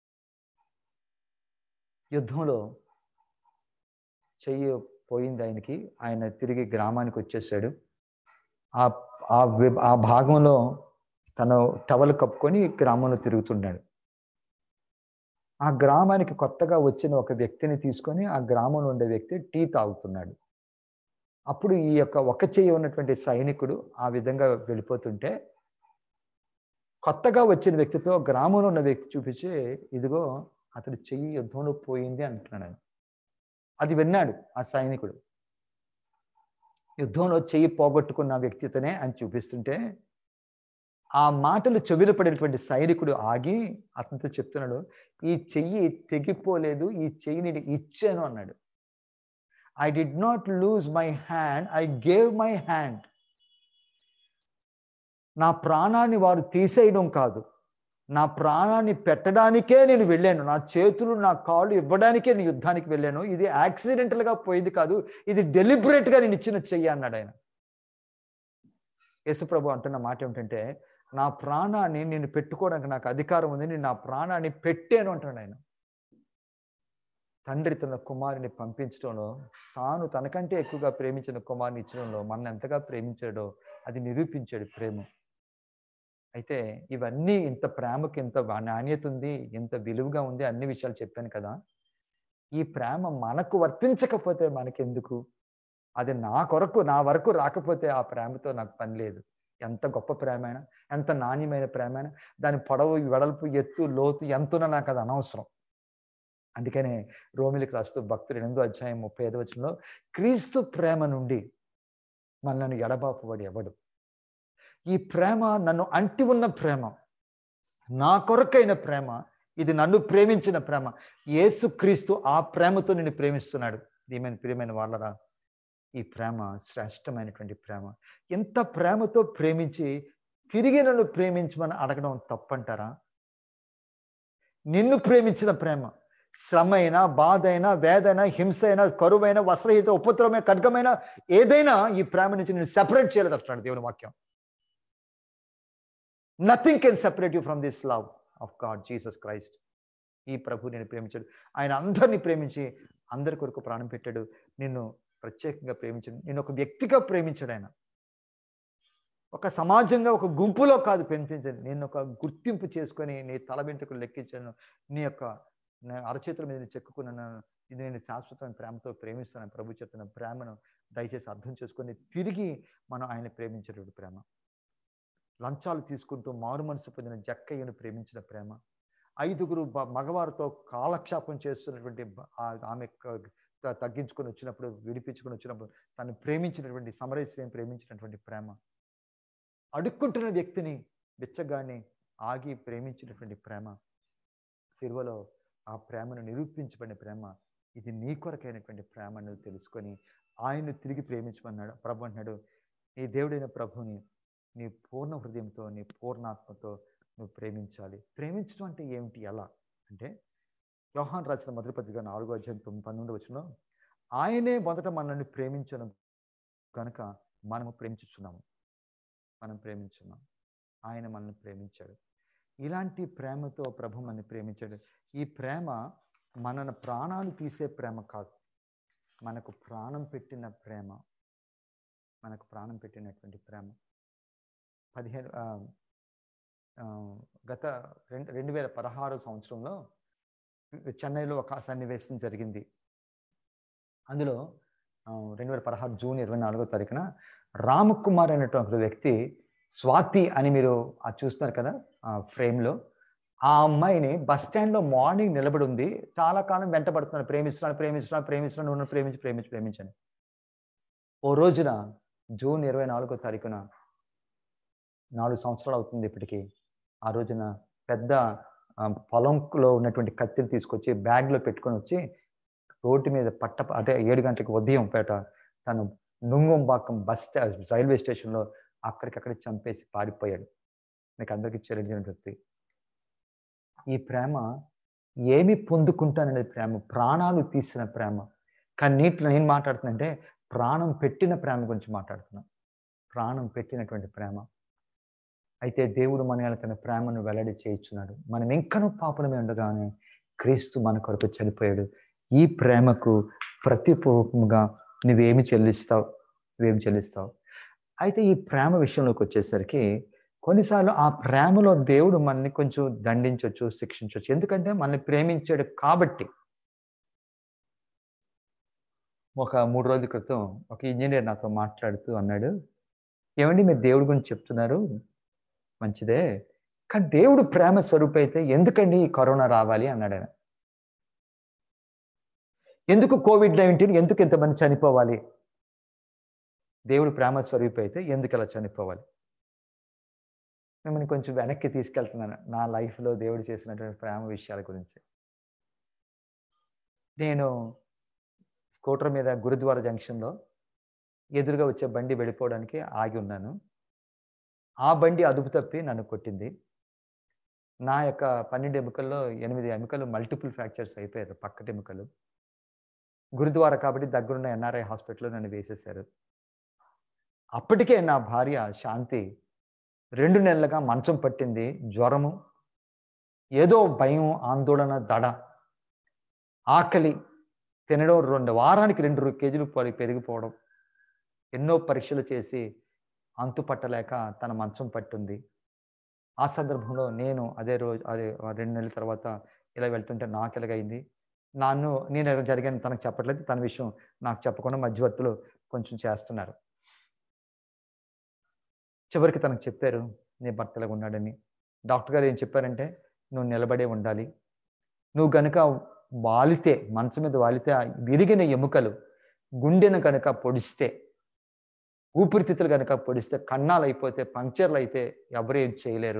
యుద్ధంలో చెయ్యి పోయింది ఆయనకి ఆయన తిరిగి గ్రామానికి వచ్చేసాడు ఆ ఆ వి- ఆ భాగంలో తను టవల్ కప్పుకొని గ్రామంలో తిరుగుతున్నాడు ఆ గ్రామానికి కొత్తగా వచ్చిన ఒక వ్యక్తిని తీసుకొని ఆ గ్రామంలో ఉండే వ్యక్తి టీ తాగుతున్నాడు అప్పుడు ఈ యొక్క ఒక చెయ్యి ఉన్నటువంటి సైనికుడు ఆ విధంగా వెళ్ళిపోతుంటే కొత్తగా వచ్చిన వ్యక్తితో గ్రామంలో ఉన్న వ్యక్తి చూపించి ఇదిగో అతడు చెయ్యి యుద్ధంలో పోయింది అంటున్నాడు ఆయన. అది విన్నాడు ఆ సైనికుడు యుద్ధంలో చెయ్యి పోగొట్టుకున్న వ్యక్తితోనే అని చూపిస్తుంటే ఆ మాటలు చెవిలో పడినటువంటి సైనికుడు ఆగి అతనితో చెప్తున్నాడు ఈ చెయ్యి తెగిపోలేదు ఈ చెయ్యి నేను ఇచ్చాను అన్నాడు I did not lose my hand I gave my hand నా ప్రాణాన్ని వారు తీసేయడం కాదు నా ప్రాణాన్ని పెట్టడానికే నేను వెళ్ళాను నా చేతులు నా కాళ్ళు ఇవ్వడానికే నేను యుద్ధానికి వెళ్ళాను ఇది యాక్సిడెంటల్గా పోయింది కాదు ఇది డెలిబరేట్గా నేను ఇచ్చిన చెయ్యి అన్నాడు ఆయన యేసుప్రభు అంటున్న మాట ఏమిటంటే నా ప్రాణాన్ని నేను పెట్టుకోవడానికి నాకు అధికారం ఉంది నేను నా ప్రాణాన్ని పెట్టాను అంటాడు ఆయన తండ్రి తన కుమారుని పంపించడంలో తాను తనకంటే ఎక్కువగా ప్రేమించిన కుమారుని ఇచ్చడంలో మనల్ని ఎంతగా ప్రేమించాడో అది నిరూపించాడు ప్రేమ అయితే ఇవన్నీ ఇంత ప్రేమకి ఇంత వా- నాణ్యత ఉంది ఇంత విలువగా ఉంది అన్ని విషయాలు చెప్పాను కదా ఈ ప్రేమ మనకు వర్తించకపోతే మనకెందుకు అది నా కొరకు నా వరకు రాకపోతే ఆ ప్రేమతో నాకు పని లేదు ఎంత గొప్ప ప్రేమైనా ఎంత నాణ్యమైన ప్రేమైనా దాని పొడవు వెడల్పు ఎత్తు లోతు ఎంతున్నా నాకు అది అనవసరం అందుకనే రోమిలికి రాస్తూ భక్తుడు ఎనిమిదో అధ్యాయం ముప్పై ఐదు వచనంలో క్రీస్తు ప్రేమ నుండి మనల్ని ఎడబాపువాడు ఎవడు ఈ ప్రేమ నన్ను అంటి ఉన్న ప్రేమ నా కొరకైన ప్రేమ ఇది నన్ను ప్రేమించిన ప్రేమ యేసుక్రీస్తు ఆ ప్రేమతో నిన్ను ప్రేమిస్తున్నాడు దీమైన ప్రియమైన వాళ్ళరా ఈ ప్రేమ శ్రేష్టమైనటువంటి ప్రేమ ఎంత ప్రేమతో ప్రేమించి తిరిగి నన్ను ప్రేమించమని అడగడం తప్పంటారా నిన్ను ప్రేమించిన ప్రేమ శ్రమ అయినా బాధ అయినా వేదైనా హింస అయినా కరువైన వస్త్రహిత ఉపద్రవమైన ఖడ్గమైన ఏదైనా ఈ ప్రేమ నుంచి నేను సెపరేట్ చేయలేదు అంటున్నాడు దేవుని వాక్యం nothing can separate you from this love of God Jesus Christ ఈ ప్రభు నేను ప్రేమించాడు ఆయన అందరినీ ప్రేమించి అందరి కొరకు ప్రాణం పెట్టాడు నిన్ను ప్రత్యేకంగా ప్రేమించాడు నేను ఒక వ్యక్తిగా ప్రేమించాడు ఆయన ఒక సమాజంగా ఒక గుంపులో కాదు ప్రేమించాను నేను ఒక గుర్తింపు చేసుకొని నీ తల వెంట్రుకలు లెక్కించాను నీ యొక్క నా అరచేతుల మీద నేను చెక్కుకున్నాను ఇది నేను శాశ్వతమైన ప్రేమతో ప్రేమిస్తున్నాను ప్రభు చెప్తున్న ప్రేమను దయచేసి అర్థం చేసుకొని తిరిగి మనం ఆయన ప్రేమించేటువంటి ప్రేమ లంచాలు తీసుకుంటూ మారు మనసు పొందిన జక్కయ్యను ప్రేమించిన ప్రేమ ఐదుగురు బ- మగవారితో కాలక్షేపం చేస్తున్నటువంటి బ- ఆ- ఆమె క- త- తగ్గించుకొని వచ్చినప్పుడు విడిపించుకొని వచ్చినప్పుడు తను ప్రేమించినటువంటి సమరేశ్వరిని ప్రేమించినటువంటి ప్రేమ అడుక్కుంటున్న వ్యక్తిని బిచ్చగాన్ని ఆగి ప్రేమించినటువంటి ప్రేమ సిలువలో ఆ ప్రేమను నిరూపించబడిన ప్రేమ ఇది నీ కొరకైనటువంటి ప్రేమను తెలుసుకొని ఆయన్ను తిరిగి ప్రేమించమన్నాడు ప్రభు అంటున్నాడు నీ దేవుడైన ప్రభుని నీ పూర్ణ హృదయంతో నీ పూర్ణాత్మతో నువ్వు ప్రేమించాలి ప్రేమించడం అంటే ఏమిటి ఎలా అంటే యోహాన్ రాసిన మొదటి పత్రిక నాలుగో అధ్యాయం తొమ్మిది పంతొమ్మిది వచ్చిన ఆయనే మొదట మనల్ని ప్రేమించను కనుక మనము ప్రేమించుచున్నాము మనం ప్రేమించున్నాం ఆయన మనల్ని ప్రేమించాడు ఇలాంటి ప్రేమతో ప్రభు మనల్ని ప్రేమించాడు ఈ ప్రేమ మన ప్రాణాలు తీసే ప్రేమ కాదు మనకు ప్రాణం పెట్టిన ప్రేమ మనకు ప్రాణం పెట్టినటువంటి ప్రేమ పదిహేను ఆ, ఆ, గత రెండు రెండు వేల పదహారు సంవత్సరంలో చెన్నైలో ఒక సన్నివేశం జరిగింది అందులో ఆ, రెండు వేల పదహారు జూన్ ఇరవై నాలుగో తారీఖున రామకుమార్ అనేటువంటి ఒక వ్యక్తి స్వాతి అని మీరు ఆ చూస్తున్నారు కదా ఆ ఫ్రేమ్లో ఆ అమ్మాయిని బస్ స్టాండ్లో మార్నింగ్ నిలబడి ఉంది చాలా కాలం వెంటబడుతున్నాను ప్రేమిస్తున్నాను ప్రేమిస్తున్నాను ప్రేమిస్తున్నాను నువ్వు నన్ను ప్రేమించి ప్రేమించి ప్రేమించని ఓ రోజున జూన్ ఇరవై నాలుగో తారీఖున నాలుగు సంవత్సరాలు అవుతుంది ఇప్పటికి ఆ రోజున పెద్ద ఆ, పొలంలో ఉన్నటువంటి కత్తిని తీసుకొచ్చి బ్యాగ్లో పెట్టుకొని వచ్చి రోడ్డు మీద పట్ట అంటే ఏడు గంటలకు ఉదయం పేట తను నుంగంబాకం బస్ స్టా రైల్వే స్టేషన్లో అక్కడికక్కడ చంపేసి పారిపోయాడు మీకు అందరికీ చెల్లించిన వ్యక్తి ఈ ప్రేమ ఏమి పొందుకుంటాననేది ప్రేమ ప్రాణాలు తీసిన ప్రేమ కానీ నీటిలో నేను మాట్లాడుతున్నంటే ప్రాణం పెట్టిన ప్రేమ గురించి మాట్లాడుతున్నా ప్రాణం పెట్టినటువంటి ప్రేమ అయితే దేవుడు మన తన ప్రేమను వెల్లడి చేయించున్నాడు మనం ఇంకనూ పాపలమే ఉండగానే క్రీస్తు మన కొరకు చనిపోయాడు ఈ ప్రేమకు ప్రతిపూర్వకంగా నువ్వేమి చెల్లిస్తావు నువ్వేమి చెల్లిస్తావు అయితే ఈ ప్రేమ విషయంలోకి వచ్చేసరికి కొన్నిసార్లు ఆ ప్రేమలో దేవుడు మనల్ని కొంచెం దండించవచ్చు శిక్షించవచ్చు ఎందుకంటే మనల్ని ప్రేమించాడు కాబట్టి ఒక మూడు రోజుల క్రితం ఒక ఇంజనీర్ నాతో మాట్లాడుతూ అన్నాడు ఏమండి మీరు దేవుడి గురించి చెప్తున్నారు మంచిదే కానీ దేవుడు ప్రేమ స్వరూప అయితే ఎందుకండి ఈ కరోనా రావాలి అన్నాడు ఆయన ఎందుకు కోవిడ్ నైన్టీన్ ఎందుకు ఇంతమంది చనిపోవాలి దేవుడు ప్రేమ స్వరూప అయితే ఎందుకు అలా చనిపోవాలి మిమ్మల్ని కొంచెం వెనక్కి తీసుకెళ్తున్నాను నా లైఫ్లో దేవుడు చేసినటువంటి ప్రేమ విషయాల గురించి నేను స్కూటర్ మీద గురుద్వారా జంక్షన్లో ఎదురుగా వచ్చే బండి వెళ్ళిపోవడానికి ఆగి ఉన్నాను ఆ బండి అదుపు తప్పి నన్ను కొట్టింది నా యొక్క పన్నెండు ఎముకల్లో ఎనిమిది ఎముకలు మల్టిపుల్ ఫ్రాక్చర్స్ అయిపోయారు పక్కటి ఎముకలు గురుద్వారా కాబట్టి దగ్గరున్న ఎన్ఆర్ఐ హాస్పిటల్లో నన్ను వేసేశారు అప్పటికే నా భార్య శాంతి రెండు నెలలుగా మంచం పట్టింది జ్వరము ఏదో భయం ఆందోళన దడ ఆకలి తినడం రెండు వారానికి రెండు కేజీలు పరి పెరిగిపోవడం ఎన్నో పరీక్షలు చేసి అంతు పట్టలేక తన మంచం పట్టుంది ఆ సందర్భంలో నేను అదే రోజు అదే రెండు నెలల తర్వాత ఇలా వెళ్తుంటే నాకు ఎలాగైంది నన్ను నేను ఎలా జరిగాను తనకు చెప్పట్లేదు తన విషయం నాకు చెప్పకుండా మధ్యవర్తులు కొంచెం చేస్తున్నారు చివరికి తనకు చెప్పారు నీ భర్తలాగా ఉన్నాడని డాక్టర్ గారు ఏం చెప్పారంటే నువ్వు నిలబడే ఉండాలి నువ్వు గనుక వాలితే మంచం మీద వాలితే ఆ విరిగిన ఎముకలు గుండెను కనుక పొడిస్తే ఊపిరితిత్తులు కనుక పొడిస్తే కన్నాలు అయిపోతే పంక్చర్లు అయితే ఎవరు ఏం చేయలేరు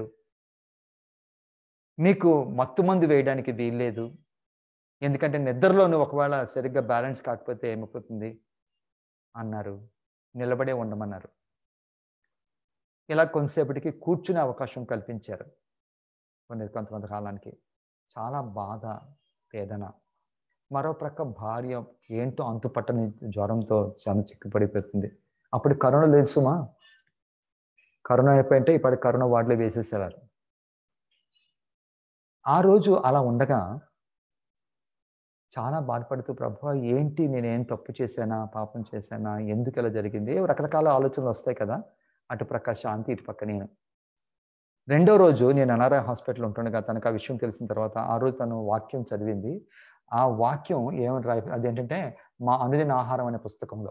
నీకు మత్తు మందు వేయడానికి వీల్లేదు ఎందుకంటే నిద్రలోను ఒకవేళ సరిగ్గా బ్యాలెన్స్ కాకపోతే ఏమైపోతుంది అన్నారు నిలబడే ఉండమన్నారు ఇలా కొంతసేపటికి కూర్చునే అవకాశం కల్పించారు కొన్ని కొంతమంది కాలానికి చాలా బాధ వేదన మరో ప్రక్క భార్య ఏంటో అంతుపట్టని జ్వరంతో చాలా చిక్కుపడిపోతుంది అప్పుడు కరోనా లేదు సుమా కరోనా అయిపోయింటే ఇప్పటి కరోనా వార్డులో వేసేసేవారు ఆ రోజు అలా ఉండగా చాలా బాధపడుతూ ప్రభు ఏంటి నేనేం తప్పు చేశానా పాపం చేశానా ఎందుకు ఇలా జరిగింది రకరకాల ఆలోచనలు వస్తాయి కదా అటు ప్రక్క శాంతి ఇటు పక్క నేను రెండో రోజు నేను అనారాయ హాస్పిటల్ ఉంటుండగా తనకు ఆ విషయం తెలిసిన తర్వాత ఆ రోజు తను వాక్యం చదివింది ఆ వాక్యం ఏమని రాయి అదేంటంటే మా అనుదిన ఆహారం అనే పుస్తకంలో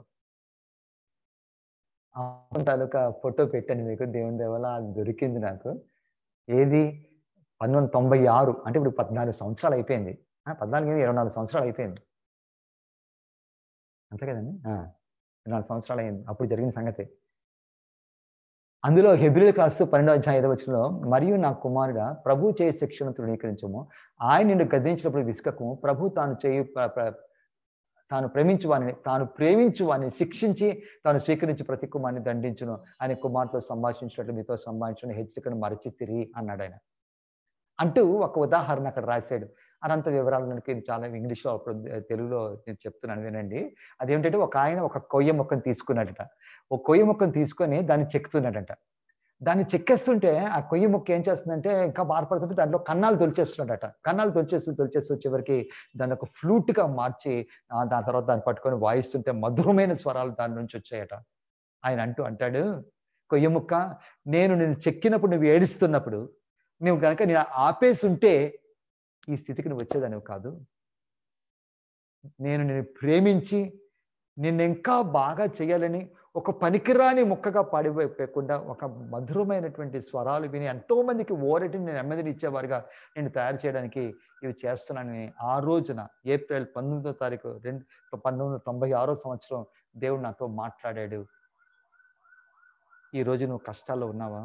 ఆ తాలూకా ఫోటో పెట్టాను మీకు దేవుని దేవల అది దొరికింది నాకు ఏది పంతొమ్మిది వందల తొంభై ఆరు అంటే ఇప్పుడు పద్నాలుగు సంవత్సరాలు అయిపోయింది పద్నాలుగు ఇరవై నాలుగు సంవత్సరాలు అయిపోయింది అంతే కదండి ఇరవై నాలుగు సంవత్సరాలు అయింది అప్పుడు జరిగిన సంగతి అందులో హెబ్రిల్ క్లాస్ పన్నెండో అధ్యాయం ఐదవ వచ్చినలో మరియు నా కుమారుడ ప్రభు చేయి శిక్షణ తృణీకరించము ఆయన నిన్ను గద్దించినప్పుడు విసుకము ప్రభు తాను చేయి తాను ప్రేమించు వాని తాను ప్రేమించు వాని శిక్షించి తాను స్వీకరించి ప్రతి కుమార్ని దండించును ఆయన కుమార్తో సంభాషించినట్లు మీతో సంభాషించిన హెచ్చరికను మరచితిరి అన్నాడు ఆయన అంటూ ఒక ఉదాహరణ అక్కడ రాశాడు అనంత వివరాలు మనకి చాలా ఇంగ్లీష్లో అప్పుడు తెలుగులో నేను చెప్తున్నాను వినండి అదేమిటంటే ఒక ఆయన ఒక కొయ్య మొక్కను తీసుకున్నాడట ఒక కొయ్య మొక్కను తీసుకొని దాన్ని చెక్కుతున్నాడట దాన్ని చెక్కేస్తుంటే ఆ కొయ్య మొక్క ఏం చేస్తుందంటే ఇంకా బాధపడుతుంటే దాంట్లో కన్నాలు తొలిచేస్తున్నాడట కన్నాలు తొలిచేస్తూ తొలిచేస్తూ చివరికి దాన్ని ఒక ఫ్లూట్గా మార్చి దాని తర్వాత దాన్ని పట్టుకొని వాయిస్తుంటే మధురమైన స్వరాలు దాని నుంచి వచ్చాయట ఆయన అంటూ అంటాడు కొయ్య ముక్క నేను నేను చెక్కినప్పుడు నువ్వు ఏడుస్తున్నప్పుడు నువ్వు కనుక నేను ఆపేసి ఉంటే ఈ స్థితికి నువ్వు వచ్చేదానివి కాదు నేను నేను ప్రేమించి నిన్ను ఇంకా బాగా చేయాలని ఒక పనికిరాని ముక్కగా పాడిపోయకుండా ఒక మధురమైనటువంటి స్వరాలు విని ఎంతో మందికి ఓరటిని నెమ్మదిని ఇచ్చేవారుగా నేను తయారు చేయడానికి ఇవి చేస్తున్నానని ఆ రోజున ఏప్రిల్ పంతొమ్మిదో తారీఖు రెండు పంతొమ్మిది వందల తొంభై ఆరో సంవత్సరం దేవుడు నాతో మాట్లాడాడు ఈరోజు నువ్వు కష్టాల్లో ఉన్నావా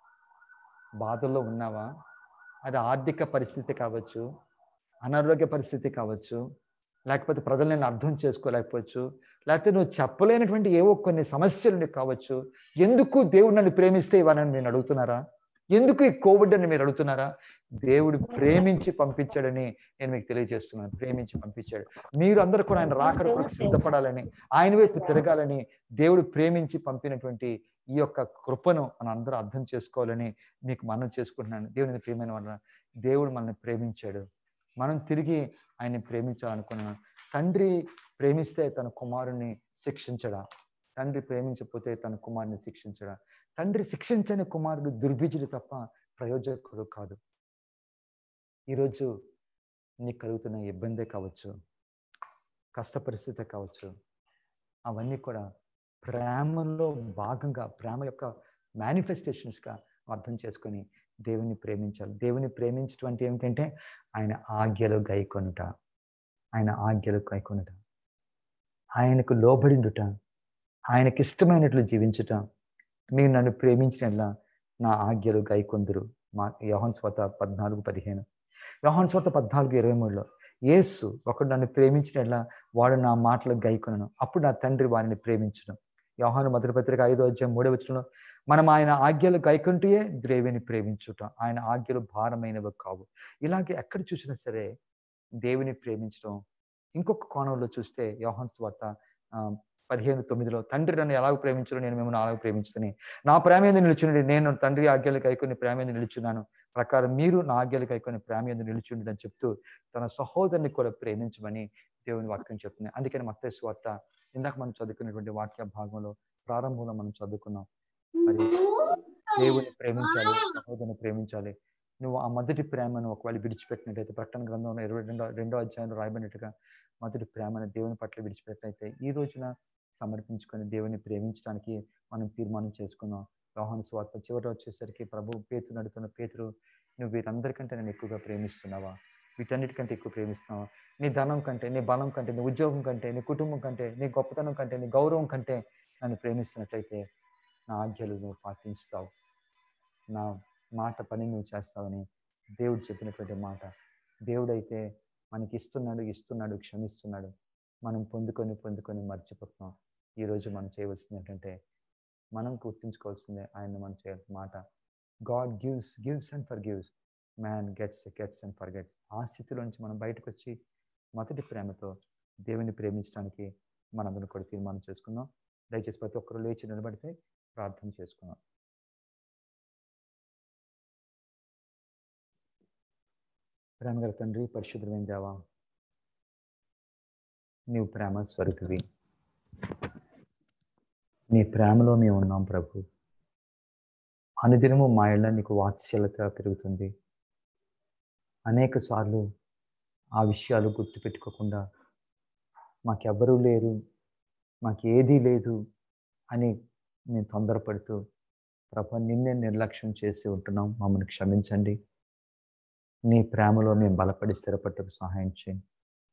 బాధల్లో ఉన్నావా అది ఆర్థిక పరిస్థితి కావచ్చు అనారోగ్య పరిస్థితి కావచ్చు లేకపోతే ప్రజలు నేను అర్థం చేసుకోలేకపోవచ్చు లేకపోతే నువ్వు చెప్పలేనటువంటి ఏవో కొన్ని సమస్యలు నీకు కావచ్చు ఎందుకు దేవుడు నన్ను ప్రేమిస్తే ఇవ్వనని నేను అడుగుతున్నారా ఎందుకు ఈ కోవిడ్ అని మీరు అడుగుతున్నారా దేవుడు ప్రేమించి పంపించాడని నేను మీకు తెలియజేస్తున్నాను ప్రేమించి పంపించాడు మీరు అందరూ కూడా ఆయన రాకడ కొరకు సిద్ధపడాలని ఆయన వైపు తిరగాలని దేవుడు ప్రేమించి పంపినటువంటి ఈ యొక్క కృపను మనం అందరూ అర్థం చేసుకోవాలని మీకు మనం చేసుకుంటున్నాను దేవుని ప్రియమైన వాళ్ళ దేవుడు మనల్ని ప్రేమించాడు మనం తిరిగి ఆయన్ని ప్రేమించాలనుకున్నాను తండ్రి ప్రేమిస్తే తన కుమారుని శిక్షించడా తండ్రి ప్రేమించకపోతే తన కుమారుని శిక్షించడా తండ్రి శిక్షించని కుమారుడు దుర్బీజుడు తప్ప ప్రయోజకుడు కాదు ఈరోజు నీకు కలుగుతున్న ఇబ్బందే కావచ్చు కష్ట పరిస్థితి కావచ్చు అవన్నీ కూడా ప్రేమలో భాగంగా ప్రేమ యొక్క మేనిఫెస్టేషన్స్గా అర్థం చేసుకొని దేవుని ప్రేమించాలి దేవుని ప్రేమించడం అంటే ఏమిటంటే ఆయన ఆజ్ఞలు గైకొనుట ఆయన ఆజ్ఞలు గైకొనుట ఆయనకు లోబడిండుట ఆయనకి ఇష్టమైనట్లు జీవించుట మీరు నన్ను ప్రేమించినట్లా నా ఆజ్ఞలు గైకొందురు మా యోహన్ స్వత పద్నాలుగు పదిహేను యోహన్ స్వత పద్నాలుగు ఇరవై మూడులో యేసు ఒకడు నన్ను ప్రేమించినట్లా వాడు నా మాటలు గైకొనను అప్పుడు నా తండ్రి వారిని ప్రేమించడం యోహాను మొదటి పత్రిక ఐదో అధ్యాయం మూడో వచ్చంలో మనం ఆయన ఆజ్ఞలు గైకుంటే ద్రేవిని ప్రేమించుట ఆయన ఆజ్ఞలు భారమైనవి కావు ఇలాగే ఎక్కడ చూసినా సరే దేవుని ప్రేమించడం ఇంకొక కోణంలో చూస్తే యోహాన్ స్వార్త పదిహేను తొమ్మిదిలో తండ్రి నన్ను ఎలాగ ప్రేమించలో నేను మిమ్మల్ని అలాగ ప్రేమించుతాను నా ప్రేమ ఎందుకు నిలుచుండి నేను తండ్రి ఆజ్ఞలు కైకొని ప్రేమ ఎందుకు నిలుచున్నాను ప్రకారం మీరు నా ఆజ్ఞలు కైకొని ప్రేమ ఎందుకు నిలుచుండి అని చెప్తూ తన సహోదరుని కూడా ప్రేమించమని దేవుని వాక్యం చెప్తుంది అందుకని మత్తే స్వార్త ఇందాక మనం చదువుకున్నటువంటి వాక్య భాగంలో ప్రారంభంలో మనం చదువుకున్నాం మరి దేవుని ప్రేమించాలి సహోదరుని ప్రేమించాలి నువ్వు ఆ మొదటి ప్రేమను ఒకవేళ విడిచిపెట్టినట్టయితే ప్రకటన గ్రంథంలో ఇరవై రెండో రెండో అధ్యాయంలో రాయబడినట్టుగా మొదటి ప్రేమను దేవుని పట్ల విడిచిపెట్టినట్టయితే ఈ రోజున సమర్పించుకొని దేవుని ప్రేమించడానికి మనం తీర్మానం చేసుకున్నాం యోహాను స్వార్థ చివరి వచ్చేసరికి ప్రభు పేతురు నడుతున్న పేతురు నువ్వు వీరందరికంటే నేను ఎక్కువగా ప్రేమిస్తున్నావా వీటన్నిటికంటే ఎక్కువ ప్రేమిస్తున్నావా నీ ధనం కంటే నీ బలం కంటే నీ ఉద్యోగం కంటే నీ కుటుంబం కంటే నీ గొప్పతనం కంటే నీ గౌరవం కంటే నన్ను ప్రేమిస్తున్నట్లయితే నా ఆజ్ఞలు నువ్వు పాటించుతావు నా మాట పని నువ్వు చేస్తావని దేవుడు చెప్పినటువంటి మాట దేవుడైతే మనకి ఇస్తున్నాడు ఇస్తున్నాడు క్షమిస్తున్నాడు మనం పొందుకొని పొందుకొని మర్చిపోతున్నాం ఈరోజు మనం చేయవలసింది ఏంటంటే మనం గుర్తుంచుకోవాల్సిందే ఆయన మనం చేయాల్సిన మాట God gives gives and forgives man gets gets and forgets ఆ స్థితిలో నుంచి మనం బయటకు వచ్చి మొదటి ప్రేమతో దేవుని ప్రేమించడానికి మనందరం కూడా తీర్మానం చేసుకుందాం దయచేసి ప్రతి ఒక్కరు లేచి నిలబడితే ప్రార్థన చేసుకుందాం ప్రేమగల తండ్రి పరిశుద్ధమైన దేవా నీవు ప్రేమ స్వరూపివి నీ ప్రేమలో మేము ఉన్నాం ప్రభు అనుదినము మా ఇళ్ళ నీకు వాత్సల్యత పెరుగుతుంది అనేక సార్లు ఆ విషయాలు గుర్తుపెట్టుకోకుండా మాకెవ్వరూ లేరు మాకు ఏదీ లేదు అని మేము తొందరపడుతూ ప్రభు నిన్నే నిర్లక్ష్యం చేసి ఉంటున్నాం మమ్మల్ని క్షమించండి నీ ప్రేమలో మేము బలపడి స్థిరపట్టకు సహాయం చేయండి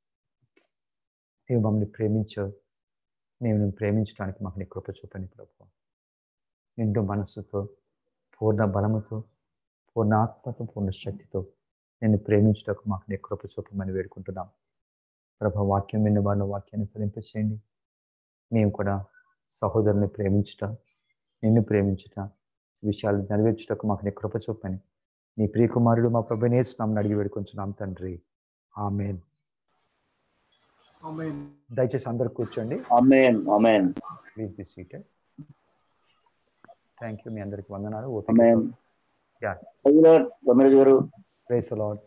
నీవు మమ్మల్ని ప్రేమించావు మేము నేను ప్రేమించడానికి మాకు నీ కృప చూపండి ప్రభు నిండు మనస్సుతో పూర్ణ బలముతో పూర్ణ ఆత్మతో పూర్ణ శక్తితో నేను ప్రేమించడానికి మాకు నీ కృప చూపమని వేడుకుంటున్నాం ప్రభ వాక్యం విన్న వాళ్ళ వాక్యాన్ని ఫలింపచేయండి మేము కూడా సహోదరుని ప్రేమించుట నిన్ను ప్రేమించుట విషయాలు నెరవేర్చుటకు మాకు నీ కృప చూపని నీ ప్రియకుమారుడు మా ప్రభు నేస్తున్నామని అడిగి వేడుకుంటున్నాం తండ్రి ఆమెన్ Amen. దయచేసి అందరు కూర్చోండి Amen. Amen. Please be seated thank you మీ అందరికి వందనాలు Amen. Yeah Praise the Lord. Ramesh గారు praise lord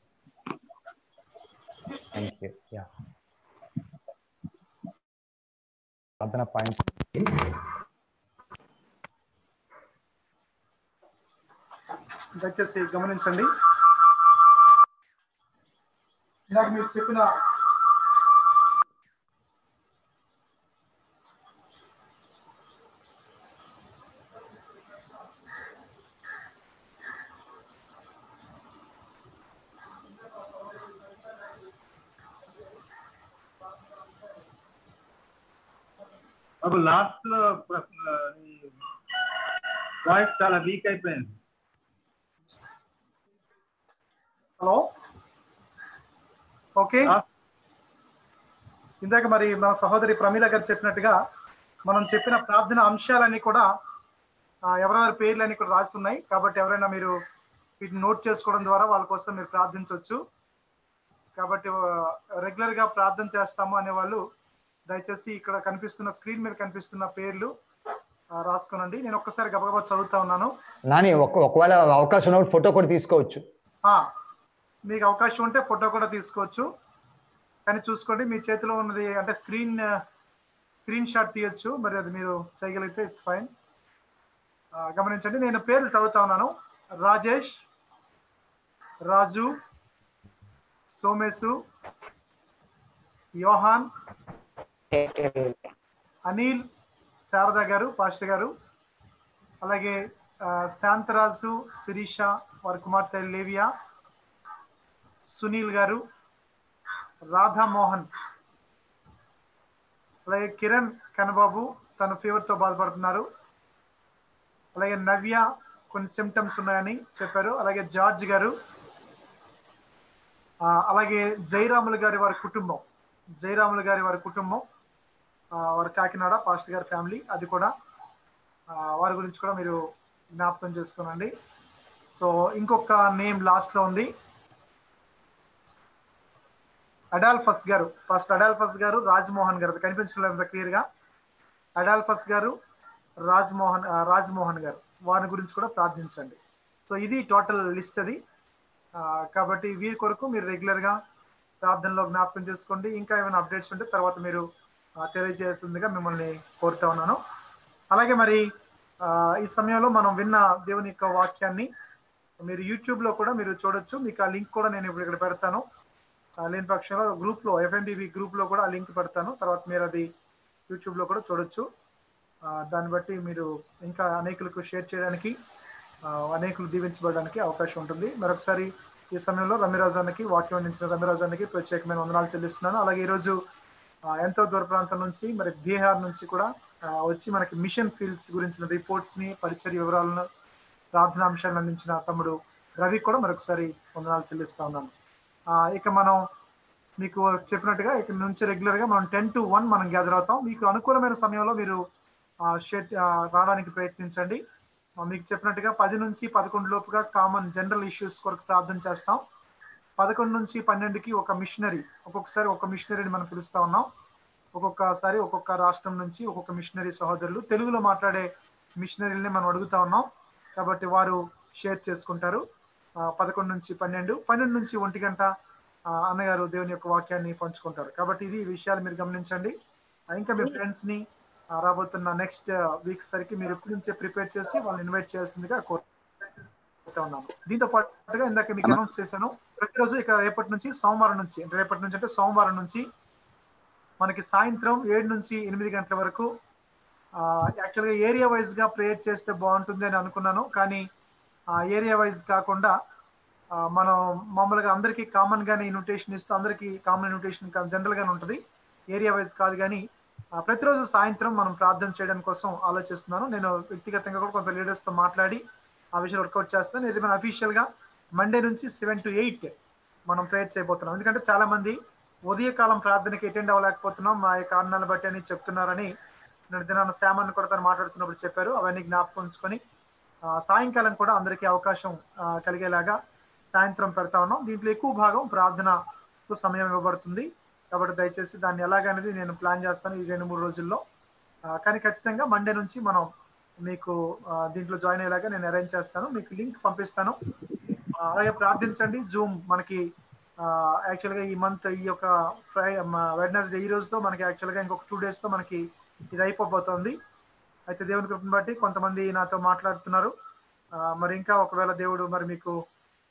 thank you yeah ప్రార్థన పాయింట్ దయచేసి గమనించండి ఇందాక మీరు చెప్పిన బాబు లాస్ట్ లో వాయిస్ చాలా వీక్ అయిపోయింది హలో ఓకే ఇందాక మరి మన సహోదరి ప్రమీల గారు చెప్పినట్టుగా మనం చెప్పిన ప్రార్థన అంశాలన్నీ కూడా ఆ, ఎవరెవరి పేర్లన్నీ కూడా రాస్తున్నాయి కాబట్టి ఎవరైనా మీరు వీటిని నోట్ చేసుకోవడం ద్వారా వాళ్ళ కోసం మీరు ప్రార్థించవచ్చు కాబట్టి రెగ్యులర్ గా ప్రార్థన చేస్తాము అనే వాళ్ళు దయచేసి ఇక్కడ కనిపిస్తున్న స్క్రీన్ మీద కనిపిస్తున్న పేర్లు ఆ, రాసుకోనండి నేను ఒక్కసారి గబగబా చదువుతా ఉన్నాను నాని ఒక ఒకవేళ అవకాశం ఉన్నప్పుడు ఫోటో కూడా తీసుకోవచ్చు ఆ, మీకు అవకాశం ఉంటే ఫోటో కూడా తీసుకోవచ్చు కానీ చూసుకోండి మీ చేతిలో ఉన్నది అంటే స్క్రీన్ స్క్రీన్ షాట్ తీయొచ్చు మరి అది మీరు చేయగలిగితే ఇట్స్ ఫైన్ గమనించండి నేను పేర్లు చదువుతా ఉన్నాను రాజేష్ రాజు సోమేశు యోహాన్ అనిల్ శారద గారు పాస్టర్ గారు అలాగే ఆ, శాంతరాజు శిరీష వారి కుమార్తె లేవియా సునీల్ గారు రాధామోహన్ అలాగే కిరణ్ కనబాబు తన ఫీవర్తో బాధపడుతున్నారు అలాగే నవ్య కొన్ని సిమ్టమ్స్ ఉన్నాయని చెప్పారు అలాగే జార్జ్ గారు ఆ, అలాగే జయరాములు గారి వారి కుటుంబం జయరాములు గారి వారి కుటుంబం ఆ, వారి కాకినాడ పాస్టర్ గారి ఫ్యామిలీ అది కూడా ఆ, వారి గురించి కూడా మీరు జ్ఞాపకం చేసుకోనండి సో ఇంకొక నేమ్ లాస్ట్ లో ఉంది అడాల్ఫస్ గారు ఫస్ట్ అడాల్ఫస్ గారు రాజ్మోహన్ గారు అది కనిపించలేదు క్లియర్ గా అడాల్ఫస్ గారు రాజ్మోహన్ ఆ, రాజ్మోహన్ గారు వారి గురించి కూడా ప్రార్థించండి సో ఇది టోటల్ లిస్ట్ అది ఆ, కాబట్టి వీరి కొరకు మీరు రెగ్యులర్ గా ప్రార్థనలో జ్ఞాపకం చేసుకోండి ఇంకా ఏమైనా అప్డేట్స్ ఉంటే తర్వాత మీరు ఆ, తెలియజేస్తుందిగా మిమ్మల్ని కోరుతా ఉన్నాను అలాగే మరి ఆ, ఈ సమయంలో మనం విన్న దేవుని యొక్క వాక్యాన్ని మీరు యూట్యూబ్ లో కూడా మీరు చూడొచ్చు మీకు ఆ లింక్ కూడా నేను ఇప్పుడు ఇక్కడ పెడతాను ఆ, లేని పక్షంలో గ్రూప్ లో ఎఫ్ఎండిబి గ్రూప్ లో కూడా ఆ లింక్ పెడతాను తర్వాత మీరు అది యూట్యూబ్ లో కూడా చూడొచ్చు ఆ, దాన్ని బట్టి మీరు ఇంకా అనేకులకు షేర్ చేయడానికి ఆ, అనేకులు దీవించబడడానికి అవకాశం ఉంటుంది మరొకసారి ఈ సమయంలో రమిరాజానికి వాక్యం అందించిన రమిరాజానికి ప్రత్యేకమైన వందనాలు చెల్లిస్తున్నాను అలాగే ఈరోజు ఆ, ఎంతో దూర ప్రాంతం నుంచి మరి బీహార్ నుంచి కూడా ఆ, వచ్చి మనకి మిషన్ ఫీల్డ్స్ గురించిన రిపోర్ట్స్ ని పరిచయ వివరాలను ప్రార్థనాంశాలను అందించిన తమ్ముడు రవి కూడా మరొకసారి వందనాలు చెల్లిస్తా ఉన్నాను ఆ, ఇక మనం మీకు చెప్పినట్టుగా ఇక్కడ నుంచి రెగ్యులర్ గా మనం టెన్ టు వన్ మనం గ్యాదర్ అవుతాం మీకు అనుకూలమైన సమయంలో మీరు ఆ, షెడ్ ఆ, రావడానికి ప్రయత్నించండి ఆ, మీకు చెప్పినట్టుగా పది నుంచి పదకొండు లోపుగా కామన్ జనరల్ ఇష్యూస్ కొరకు ప్రార్థన చేస్తాం పదకొండు నుంచి పన్నెండుకి ఒక మిషనరీ ఒక్కొక్కసారి ఒక మిషనరీని మనం పిలుస్తా ఉన్నాం ఒక్కొక్కసారి ఒక్కొక్క రాష్ట్రం నుంచి ఒక్కొక్క మిషనరీ సహోదరులు తెలుగులో మాట్లాడే మిషనరీని మనం అడుగుతా ఉన్నాం కాబట్టి వారు షేర్ చేసుకుంటారు ఆ, పదకొండు నుంచి పన్నెండు పన్నెండు నుంచి ఒంటి గంట ఆ, అన్నగారు దేవుని యొక్క వాక్యాన్ని పంచుకుంటారు కాబట్టి ఇది ఈ విషయాలు మీరు గమనించండి ఆ, ఇంకా మీ ఫ్రెండ్స్ ని ఆ, రాబోతున్న నెక్స్ట్ వీక్ సరికి మీరు ఇప్పటి నుంచే ప్రిపేర్ చేసి వాళ్ళని ఇన్వైట్ చేయాల్సిందిగా కోరుతా ఉన్నాను దీంతో పాటుగా ఇందాక మీకు అనౌన్స్ చేశాను ప్రతిరోజు ఇక రేపటి నుంచి సోమవారం నుంచి అంటే రేపటి నుంచి అంటే సోమవారం నుంచి మనకి సాయంత్రం ఏడు నుంచి ఎనిమిది గంటల వరకు యాక్చువల్గా ఏరియా వైజ్ గా ప్రేయర్ చేస్తే బాగుంటుంది అని అనుకున్నాను కానీ ఏరియా వైజ్ కాకుండా ఆ, మనం మామూలుగా అందరికీ కామన్ గానే ఇన్విటేషన్ ఇస్తూ అందరికీ కామన్ ఇన్విటేషన్ జనరల్ గానే ఉంటుంది ఏరియా వైజ్ కాదు కానీ ఆ, ప్రతిరోజు సాయంత్రం మనం ప్రార్థన చేయడం కోసం ఆలోచిస్తున్నాను నేను వ్యక్తిగతంగా కూడా కొంత లీడర్స్ తో మాట్లాడి ఆ విషయం వర్కౌట్ చేస్తాను ఇది మన అఫీషియల్ గా మండే నుంచి సెవెన్ టు ఎయిట్ మనం ప్రేయర్ చేయబోతున్నాం ఎందుకంటే చాలా మంది ఉదయకాలం ప్రార్థనకి అటెండ్ అవ్వలేకపోతున్నాం మా యొక్క కారణాలను బట్టి అని చెప్తున్నారని నేను దినాన శామన్ కూడా తను మాట్లాడుతున్నప్పుడు చెప్పారు అవన్నీ జ్ఞాపకం ఉంచుకొని ఆ, సాయంకాలం కూడా అందరికీ అవకాశం ఆ, కలిగేలాగా సాయంత్రం పెడతా ఉన్నాం దీంట్లో ఎక్కువ భాగం ప్రార్థనకు సమయం ఇవ్వబడుతుంది కాబట్టి దయచేసి దాన్ని ఎలాగనేది నేను ప్లాన్ చేస్తాను ఈ రెండు మూడు రోజుల్లో ఆ, కానీ ఖచ్చితంగా మండే నుంచి మనం మీకు ఆ, దీంట్లో జాయిన్ అయ్యేలాగా నేను అరేంజ్ చేస్తాను మీకు లింక్ పంపిస్తాను ఆ, అలాగే ప్రార్థించండి జూమ్ మనకి యాక్చువల్గా ఈ మంత్ ఈ యొక్క ఫ్రై వెడ్నెస్డే ఈ రోజుతో మనకి యాక్చువల్గా ఇంకొక టూ డేస్తో మనకి ఇది అయిపోబోతోంది అయితే దేవుని కృపను బట్టి కొంతమంది నాతో మాట్లాడుతున్నారు ఆ, మరి ఇంకా ఒకవేళ దేవుడు మరి మీకు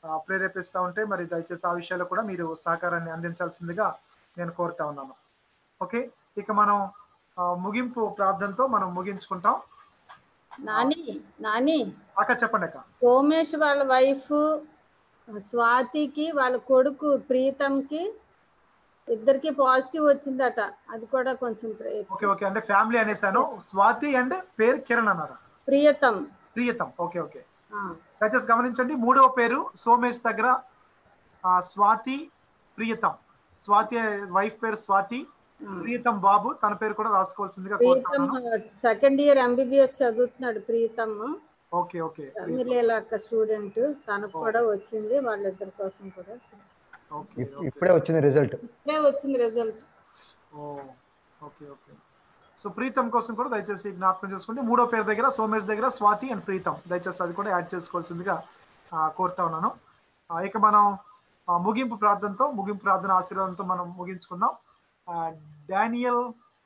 ఆ, ప్రేరేపిస్తూ ఉంటే మరి దయచేసి ఆ విషయాల్లో కూడా మీరు సహకారాన్ని అందించాల్సిందిగా నేను కోరుతా ఉన్నాను ఓకే ఇక మనం ఆ, ముగింపు ప్రార్థనతో మనం ముగించుకుంటాం నాని నాని అక్క చెప్పండి అక్క సోమేష్ వాళ్ళ వైఫ్ స్వాతికి వాళ్ళ కొడుకు ప్రీతంకి ఇద్దరికి పాజిటివ్ వచ్చిందట అది కూడా కొంచెం ప్రే- ఓకే ఓకే అంటే ఫ్యామిలీ అనేసాను స్వాతి అండ్ పేరు కిరణ్ అన్నారు ప్రియతం ప్రియతం ఓకే ఓకే ఆ, దయచేసి గమనించండి మూడవ పేరు సోమేష్ దగ్గర ఆ, స్వాతి ప్రియతం స్వాతి వైఫ్ పేరు స్వాతి ఆ. ప్రియతం బాబు తన పేరు కూడా రాసుకోవాల్సిందిగా ప్రీతం కోరుతున్నాను సెకండ్ ఇయర్ ఎంబీబీఎస్ చదువుతున్నాడు ప్రీతం ఓకే ఓకే మిలేల అక్క స్టూడెంట్ తనకు కూడా వచ్చింది వాళ్ళిద్దరి కోసం కూడా ఓకే ఇప్- ఇప్పుడే వచ్చింది రిజల్ట్ ఇప్పుడే వచ్చింది రిజల్ట్ ఓ ఓకే ఓకే సో ప్రీతం కోసం కూడా దయచేసి జ్ఞాపకం చేసుకోండి మూడో పేరు దగ్గర సోమేష్ దగ్గర స్వాతి అండ్ ప్రీతం దయచేసి అది కూడా యాడ్ చేసుకోవాల్సిందిగా ఆ, కోరుతా ఉన్నాను ఆ, ఇక మనం ఆ, ముగింపు ప్రార్థనతో ముగింపు ప్రార్థన ఆశీర్వాదంతో మనం ముగించుకుందాం Daniel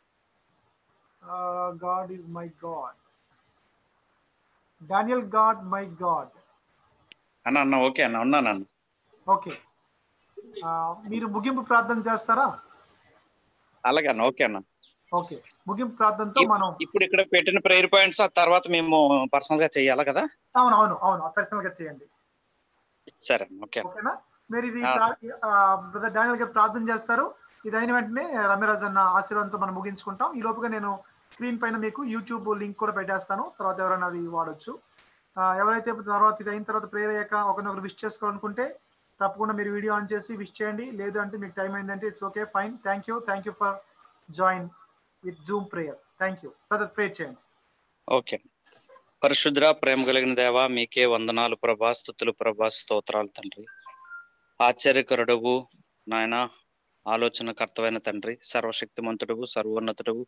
God is my God Daniel God my God అన్న అన్న ఓకే అన్న ఉన్నాను అన్న ఓకే ఆ, మీరు ముగింపు ప్రార్థన చేస్తారా అలాగే అన్న ఓకే అన్న ఓకే ముగింపు ప్రార్థనతో మనం ఇప్పుడు ఇక్కడ పెట్టిన ప్రేయర్ పాయింట్స్ ఆ తర్వాత మేము పర్సనల్ గా చెయ్యాలా కదా అవును అవును అవును పర్సనల్ గా చేయండి సరే అన్న ఓకే అన్న ఓకేనా మీరు ఇది ఆ. బ్రదర్ డానియల్ గారు ప్రార్థన చేస్తారు ఇది అయిన వెంటనే రమ్యరాజ్ అన్న ఆశీర్వాదంతో మనం ముగించుకుంటాం ఈ లోపుగా నేను స్క్రీన్ పైన మీకు యూట్యూబ్ లింక్ కూడా పెట్టేస్తాను తర్వాత ఎవరైనా అది వాడొచ్చు ఆ, ఎవరైతే తర్వాత ఇది అయిన తర్వాత ప్రేయర్ అయ్యాక ఒకరినొకరు విష్ చేసుకోవాలనుకుంటే తప్పకుండా మీరు వీడియో ఆన్ చేసి విష్ చేయండి లేదు అంటే మీకు టైం అయిందంటే it's okay fine thank you thank you for join with Zoom prayer thank you brother pray చేయండి ఓకే పరిశుద్ర ప్రేమ కలిగిన దేవ మీకే వందనాలు ప్రభా స్థుతులు ప్రభా స్తోత్రాలు తండ్రి ఆశ్చర్యకరుడవు నాయన ఆలోచనకర్తమైన తండ్రి సర్వశక్తిమంతుడువు సర్వోన్నతుడువు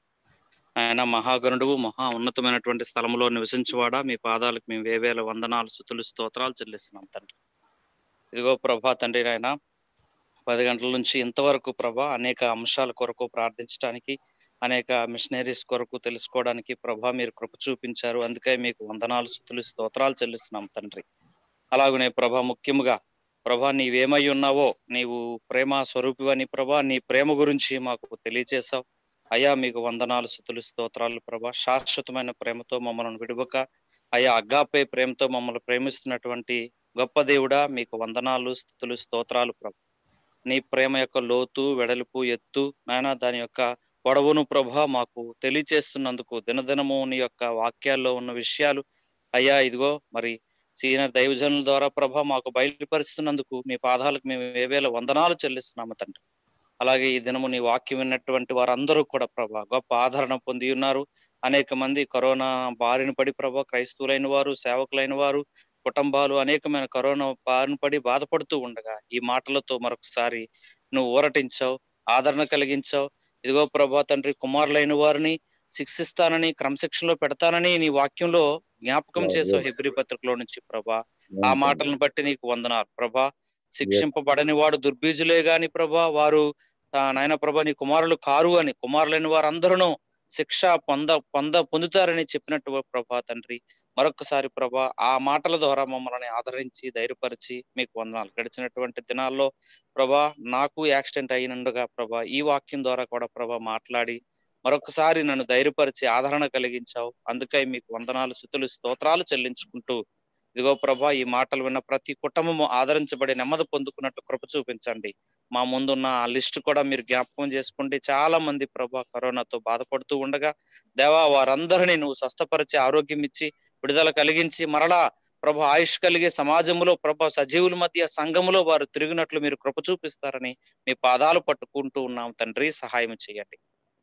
ఆయన మహాగణుడువు మహా ఉన్నతమైనటువంటి స్థలంలో నివసించువాడా మీ పాదాలకు మేము వేవేల వందనాలు స్థుతులు స్తోత్రాలు చెల్లిస్తున్నాం తండ్రి ఇదిగో ప్రభా తండ్రి నాయన పది గంటల నుంచి ఇంతవరకు ప్రభా అనేక అంశాల కొరకు ప్రార్థించడానికి అనేక మిషనరీస్ కొరకు తెలుసుకోవడానికి ప్రభా మీరు కృప చూపించారు అందుకే మీకు వందనాలు స్థుతులు స్తోత్రాలు చెల్లిస్తున్నాం తండ్రి అలాగనే ప్రభా ముఖ్యముగా ప్రభా నీవేమై ఉన్నావో నీవు ప్రేమ స్వరూపివని ప్రభా నీ ప్రేమ గురించి మాకు తెలియచేశావు అయ్యా మీకు వందనాలు స్థుతులు స్తోత్రాలు ప్రభా శాశ్వతమైన ప్రేమతో మమ్మల్ని విడువక అయ్యా అగ్గాపే ప్రేమతో మమ్మల్ని ప్రేమిస్తున్నటువంటి గొప్ప దేవుడా మీకు వందనాలు స్థుతులు స్తోత్రాలు ప్రభా నీ ప్రేమ యొక్క లోతు వెడల్పు ఎత్తు నాయన దాని యొక్క పొడవును ప్రభా మాకు తెలియచేస్తున్నందుకు దినదినము నీ యొక్క వాక్యాల్లో ఉన్న విషయాలు అయ్యా ఇదిగో మరి సీనియర్ దైవజనుల ద్వారా ప్రభా మాకు బయలుపరుస్తున్నందుకు మీ పాదాలకు మేము ఏవేళ వందనాలు చెల్లిస్తున్నాము తండ్రి అలాగే ఈ దినము నీ వాక్యం విన్నటువంటి వారందరూ కూడా ప్రభా గొప్ప ఆదరణ పొంది ఉన్నారు అనేక మంది కరోనా బారిన పడి ప్రభా క్రైస్తవులైన వారు సేవకులైన వారు కుటుంబాలు అనేకమైన కరోనా బారిన పడి బాధపడుతూ ఉండగా ఈ మాటలతో మరొకసారి నువ్వు ఊరటించావు ఆదరణ కలిగించావు ఇదిగో ప్రభా తండ్రి కుమారులైన వారిని శిక్షిస్తానని క్రమశిక్షణలో పెడతానని నీ వాక్యంలో జ్ఞాపకం చేసావు హెబ్రి పత్రికలో నుంచి ప్రభా ఆ మాటలను బట్టి నీకు వందనాలు ప్రభా శిక్షింపబడని వాడు దుర్బీజులే గాని ప్రభా వారు ఆ, నాయన ప్రభా నీ కుమారులు కారు అని కుమారులైన వారందరూ శిక్ష పొంద పొంద పొందుతారని చెప్పినట్టు ప్రభా తండ్రి మరొకసారి ప్రభా ఆ మాటల ద్వారా మమ్మల్ని ఆదరించి ధైర్యపరిచి మీకు వందనాలు గడిచినటువంటి దినాల్లో ప్రభా నాకు యాక్సిడెంట్ అయినండుగా ప్రభా ఈ వాక్యం ద్వారా కూడా ప్రభా మాట్లాడి మరొకసారి నన్ను ధైర్యపరిచి ఆదరణ కలిగించావు అందుకై మీకు వందనాలు స్థుతులు స్తోత్రాలు చెల్లించుకుంటూ ఇదిగో ప్రభా ఈ మాటలు విన్న ప్రతి కుటుంబము ఆదరించబడి నెమ్మది పొందుకున్నట్టు కృప చూపించండి మా ముందున్న ఆ లిస్ట్ కూడా మీరు జ్ఞాపకం చేసుకోండి చాలా మంది ప్రభా కరోనాతో బాధపడుతూ ఉండగా దేవా వారందరినీ నువ్వు స్వస్థపరిచి ఆరోగ్యం ఇచ్చి విడుదల కలిగించి మరలా ప్రభా ఆయుష్ కలిగే సమాజంలో ప్రభా సజీవుల మధ్య సంఘములో వారు తిరిగినట్లు మీరు కృప చూపిస్తారని మీ పాదాలు పట్టుకుంటూ ఉన్నాం తండ్రి సహాయం చేయండి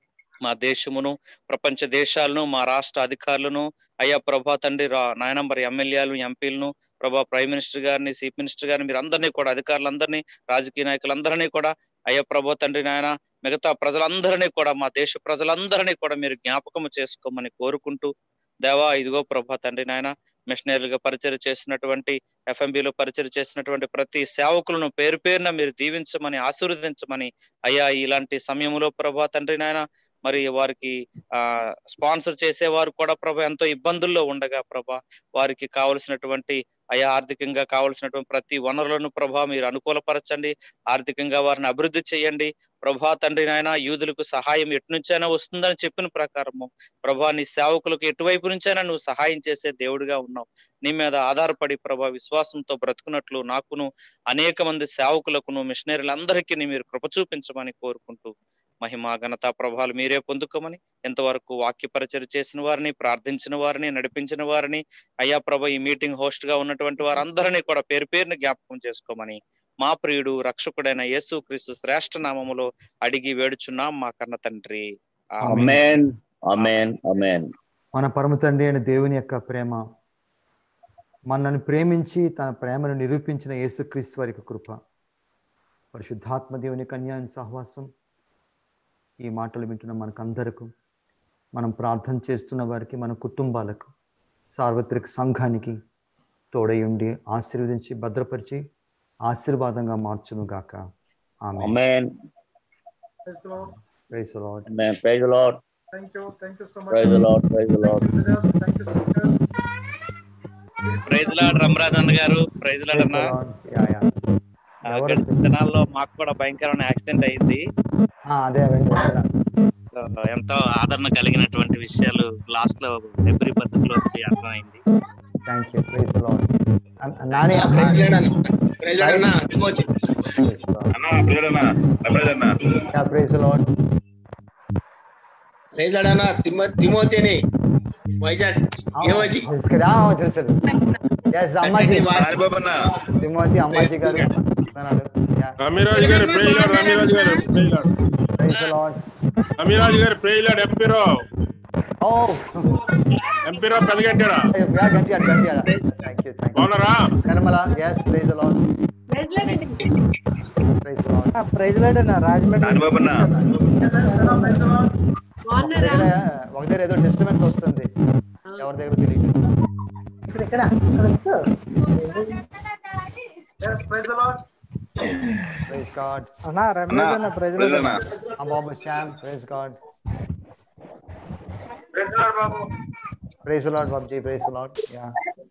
మా దేశమును ప్రపంచ దేశాలను మా రాష్ట్ర అధికారులను అయ్యా ప్రభా తండ్రి రా- నాయన మరి ఎమ్మెల్యేలు ఎంపీలను ప్రభా ప్రైమ్ మినిస్టర్ గారిని చీఫ్ మినిస్టర్ గారిని మీరు అందరినీ కూడా అధికారులందరినీ రాజకీయ నాయకులందరినీ కూడా అయ్యా ప్రభా తండ్రి నాయన మిగతా ప్రజలందరినీ కూడా మా దేశ ప్రజలందరినీ కూడా మీరు జ్ఞాపకం చేసుకోమని కోరుకుంటూ దేవా ఇదిగో ప్రభా తండ్రి నాయన మిషనరీలుగా పరిచయం చేసినటువంటి ఎఫ్ఎంబిలో పరిచయం చేసినటువంటి ప్రతి సేవకులను పేరు పేరున మీరు దీవించమని ఆశీర్వదించమని అయ్యా ఇలాంటి సమయంలో ప్రభా తండ్రి నాయన మరి వారికి ఆ స్పాన్సర్ చేసేవారు కూడా ప్రభా ఎంతో ఇబ్బందుల్లో ఉండగా ప్రభా వారికి కావలసినటువంటి అయ్యా ఆర్థికంగా కావలసినటువంటి ప్రతి వనరులను ప్రభా మీరు అనుకూలపరచండి ఆర్థికంగా వారిని అభివృద్ధి చేయండి ప్రభా తండ్రి నాయన యూదులకు సహాయం ఎటు నుంచైనా వస్తుందని చెప్పిన ప్రకారము ప్రభా నీ సేవకులకు ఎటువైపు నుంచైనా నువ్వు సహాయం చేసే దేవుడిగా ఉన్నావు నీ మీద ఆధారపడి ప్రభా విశ్వాసంతో బ్రతుకున్నట్లు నాకును అనేక మంది సేవకులకును మిషనరీలందరికీ మీరు కృప చూపించమని కోరుకుంటూ మహిమ ఘనత ప్రభావాలు మీరే పొందుకోమని ఎంతవరకు వాక్య పరిచయం చేసిన వారిని ప్రార్థించిన వారిని నడిపించిన వారిని అయ్యా ప్రభ ఈ మీటింగ్ హోస్ట్ గా ఉన్నటువంటి వారందరినీ కూడా పేరు పేరుని జ్ఞాపకం చేసుకోమని మా ప్రియుడు రక్షకుడైన యేసు క్రీస్తు శ్రేష్ఠ నామములో అడిగి వేడుచున్నాం మా కన్న తండ్రి ఆమేన్. అమేన్ అమేన్ అమేన్ మన పరమ తండ్రి అయిన దేవుని యొక్క ప్రేమ మనల్ని ప్రేమించి తన ప్రేమను నిరూపించిన యేసుక్రీస్తు వారి యొక్క కృప పరిశుద్ధాత్మ దేవుని కన్యాని సహవాసం ఈ మాటలు వింటున్న మనకందరకు మనం ప్రార్థన చేస్తున్న వారికి మన కుటుంబాలకు సార్వత్రిక సంఘానికి తోడై ఉండి ఆశీర్వదించి భద్రపరిచి ఆశీర్వాదంగా మార్చును గాక ఆమె amen Praise the Lord. Praise lord amen praise lord Thank you. Thank you so much. Praise lord praise lord Brothers, Thank you, sisters. Praise lord Ramarajan గారు ప్రైజ్ లాడ్ అన్న యా యా ఆ, గడిచిన దినాల్లో మాకు కూడా భయంకరమైన యాక్సిడెంట్ అయింది ఆ, అదే అవండి ఆ, ఎంతో ఆదరణ కలిగినటువంటి విషయాలు లాస్ట్ లో డెబ్రి పద్ధతిలో వచ్చి అర్థమైంది thank you praise lord Nani praise అన్న తిమోతి అన్నా ప్రియుడన్నా ప్రియుడన్నా యా ప్రైజ్ లార్డ్ ప్రైజ్ అన్న తిమో తిమోతి అని వైజాగ్ ఏమోజీ తెలుసు కదా ఆ, తెలుసు ఎస్ అమ్మాజీ రానిబాబన్నా తిమోతి అమ్మాజీ గారు వదనాలు. యా రమిరాజు గారు ప్రేజ్ లాడ్ రమిరాజు గారు praise lord praise lord Ramiraju గారు ప్రేజ్ లాడ్ ఎంపీరో ఓ ఎంపీరో పెదగట్టాడా yeah Ganti Ganti thank you thank you బాగున్నారా Nirmala yes praise lord praise lord praise lord అన్న రాజమండ్రి రానిబాబన్నా ఒక దగ్గర ఒక దగ్గర ఏదో డిస్టర్బెన్స్ వస్తుంది ఎవరి దగ్గర తెలియదు Yes, praise the Lord. Praise God అన్న రమేష్ అన్న ప్రైజ్ లాడ్ ప్రియుడన్నా ఆ బాబు Shyam praise God Praise the Lord, బాబు ప్రైజ్ లార్డ్ బాబుజీ praise lord yeah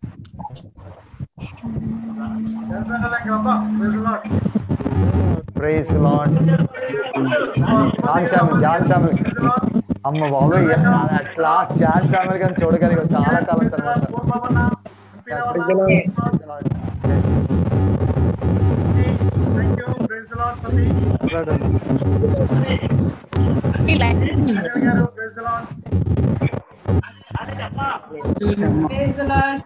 Yes, Anna Langappa. Praise the Lord. Praise lord John Samuel John Samuel Praise the Lord. అమ్మ బాబు అట్లా జాన్ శామ్యుల్ గారిని చూడగలిగాం చాలా కాలం తర్వాత సోమవారన, Yes, MP praise the Lord. రావణ. Praise the Lord. Yes. Thank you. Praise the Lord, Sati. Daniel గారు, praise the Lord. Praise the Lord.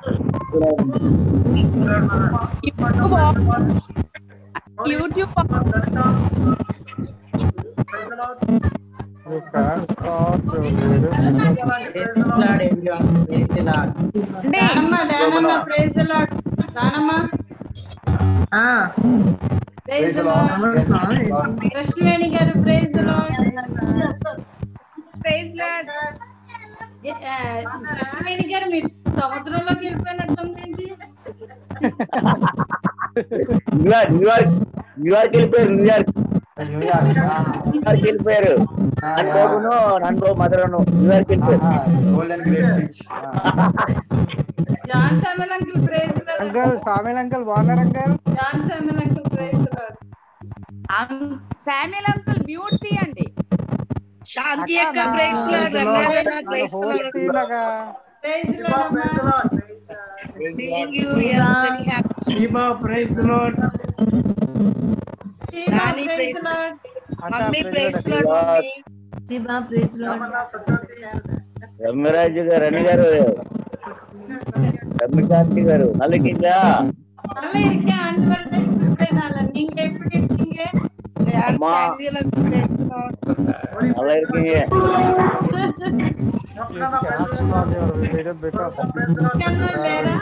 YouTube Lalitha. Praise the Lord. Praise the Lord. Danamma Danamma praise the lord Danamma praise the lord Yes, Lord. Krishnaveni గారు praise the lord praise lord Krishnaveni గారు మీరు సముద్రంలోకి వెళ్ళిపోయినట్టుందండి న్యూయార్క్ న్యూయార్క్ న్యూయార్క్ వెళ్ళిపోయారు న్యూయార్క్ న్యూయార్క్ ఆ, న్యూయార్క్ వెళ్ళిపోయారు ఆ, నన్ను నన్ను మదరను న్యూయార్క్ వెళ్ళిపోయారు ఆహా, golden great beach John Samuel uncle praise lord uncle Swamy uncle బాగున్నారు uncle John Samuel uncle praise lord Samuel uncle mute తీయండి శాంతి యొక్క ప్రైజ్ లార్డ్ రమణాజన ప్రైజ్ హోస్ట్ లార్డ్ తీయలాగా praise Shiva, lord praise the అమ్మ Lord. seeing you we are very happy Shiva praise the lord Shiva Nani praise praise lord mummy praise Lord. Lord mummy Ramana, Satyavathi. Ramyaraju గారు రని గారు రమ్యకాంతి గారు నల్లకింగా நல்லா இருக்கேன் ஆண்டு வருடத்துக்கு நான் நீங்க எப்படி இருக்கீங்க జాన్ అమ్మా. శామ్యుల్ ప్రైజ్ లార్డ్ నల్ల ఇరికింగే Ramana, praise the Lord. Video better Praise the Lord. కన్నా లేరా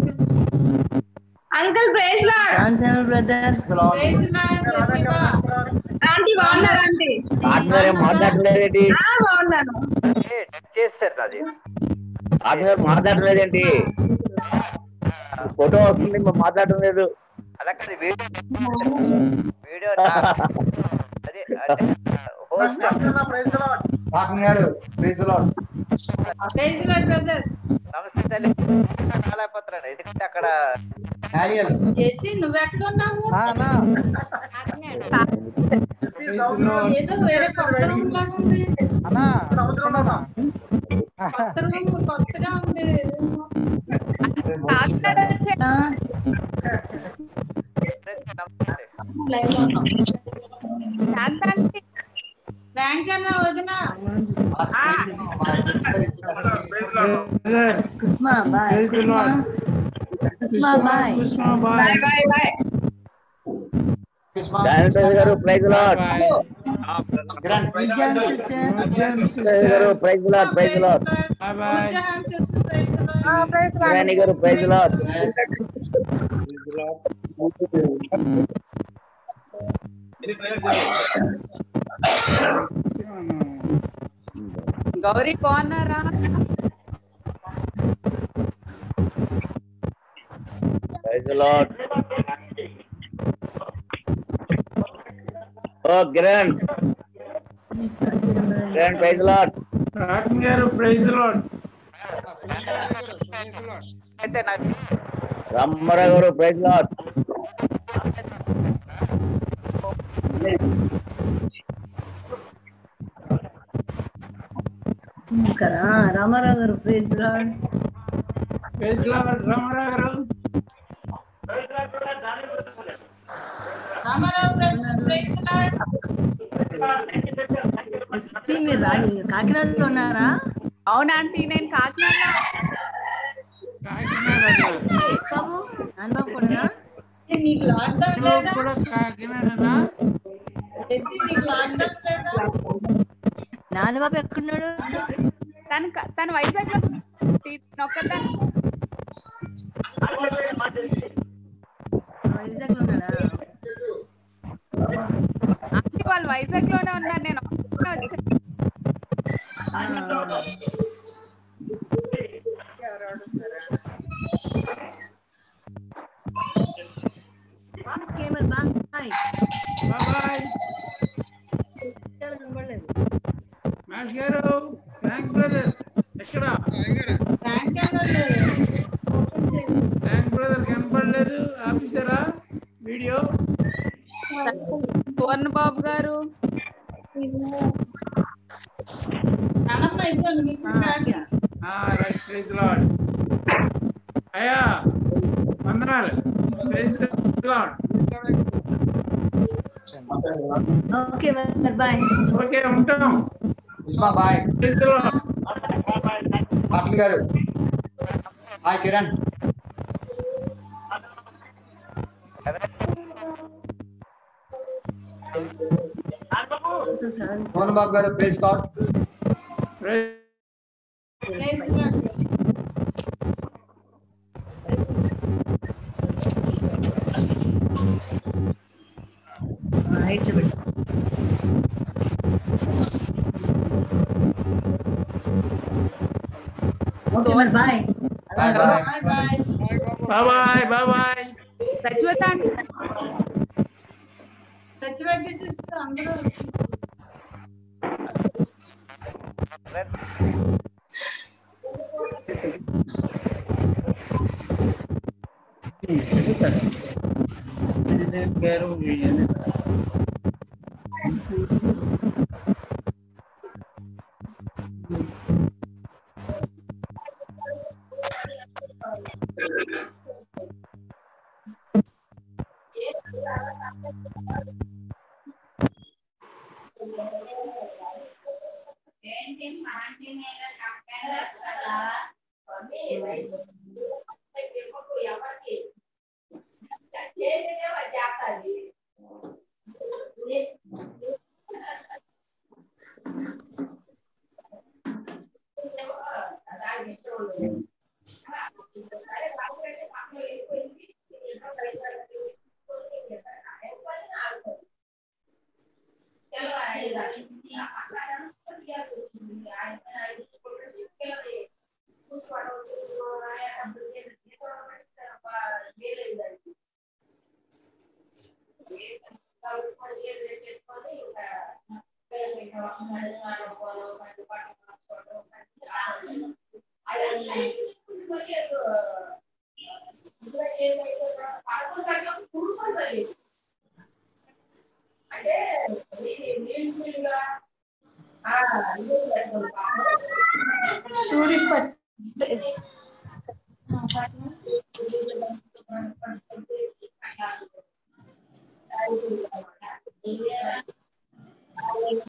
uncle praise lord praise lord Shiva aunty బాగున్నారు ఆంటీ పార్ట్నర్ ఏం మాట్లాడలేదేంటి బాగున్నాను చేస్తారు అది పార్ట్నర్ మాట్లాడలేదేంటి ఫోటో వస్తుంది మరి మాట్లాడడం లేదు అలా కాదు వీడియో వీడియో అదే host Ramana, praise the Lord. Partner గారు please lord praise lord brother నమస్తే తల్లి రాలేకపోతున్నాడు ఎందుకంటే అక్కడ చేసి నువ్వెక్కడ ఉన్నావు ఏదో వేరే కొత్త రూమ్ లాగా ఉంది అన్నా కొత్త రూమ్ కొత్తగా ఉంది కాకినాడ వచ్చా లైవ్ లో ఉన్నాం శాంతాంటి బ్యాంక్ అన్న వదిన Kusma bye Praise the Kusma Lord. Kusma bye bye bye bye sanitiser garu praise Lord Vijayan sister sanitiser garu praise Lord praise Lord Noorjahan sister praise Rani garu praise Lord Gowri బాగున్నారా praise Lord oh Kiran Kiran praise Lord rocking garu praise Lord అంటే నాకు రామారావు గారు ప్రైజ్ లాట్ కదా Rama Rao garu praise lord praise Lord Rama Rao garu Rama Rao praise lord ST మీరు రా కాకినాడలో ఉన్నారా అవునా ఆంటీ నేను కాకినాడ బాబు నాన్నబాబు కూడా నీకు లాక్డౌన్ లేదా కూడా కాకినాడనా ఎస్సీ నీకు లాక్డౌన్ లేదా నాన్నబాబు ఎక్కడున్నాడు తన తన వైజాగ్ లో ఒక్కదాన్ని వైజాగ్ లో ఉన్నాడా ఆంటీ వాళ్ళు వైజాగ్ లోనే ఉన్నారు నేను ఒక్కదాన్నే వచ్చాను ఓకే మరి బాయ్ బాయ్ కనబడలేదు మాష్ గారు బ్యాంక్ బ్రదర్ ఎక్కడ బ్యాంక్ బ్యాంక్ బ్రదర్ కనపడలేదు ఆఫీసరా వీడియో పూర్ణ బాబు గారు నానమ్మ ఇదిగోండి మీ చిన్న ఆంటీస్. రైట్ ప్రైజ్ లాడ్ అయ్యా వందనాలు ప్రైజ్ లాడ్ ఓకే మరి బాయ్ ఓకే ఉంటాం ఉస్మా బాయ్ ప్రైజ్ లాడ్ పాటిల్ గారు హాయ్ కిరణ్ మోహన్ బాబు గారు praise card praise lord. Right చెప్పండి ఓకే మరి bye bye bye bye bye bye bye bye సచివత ఆంటీ సచివత సిస్టర్ అందరూ గారు సూరిపట్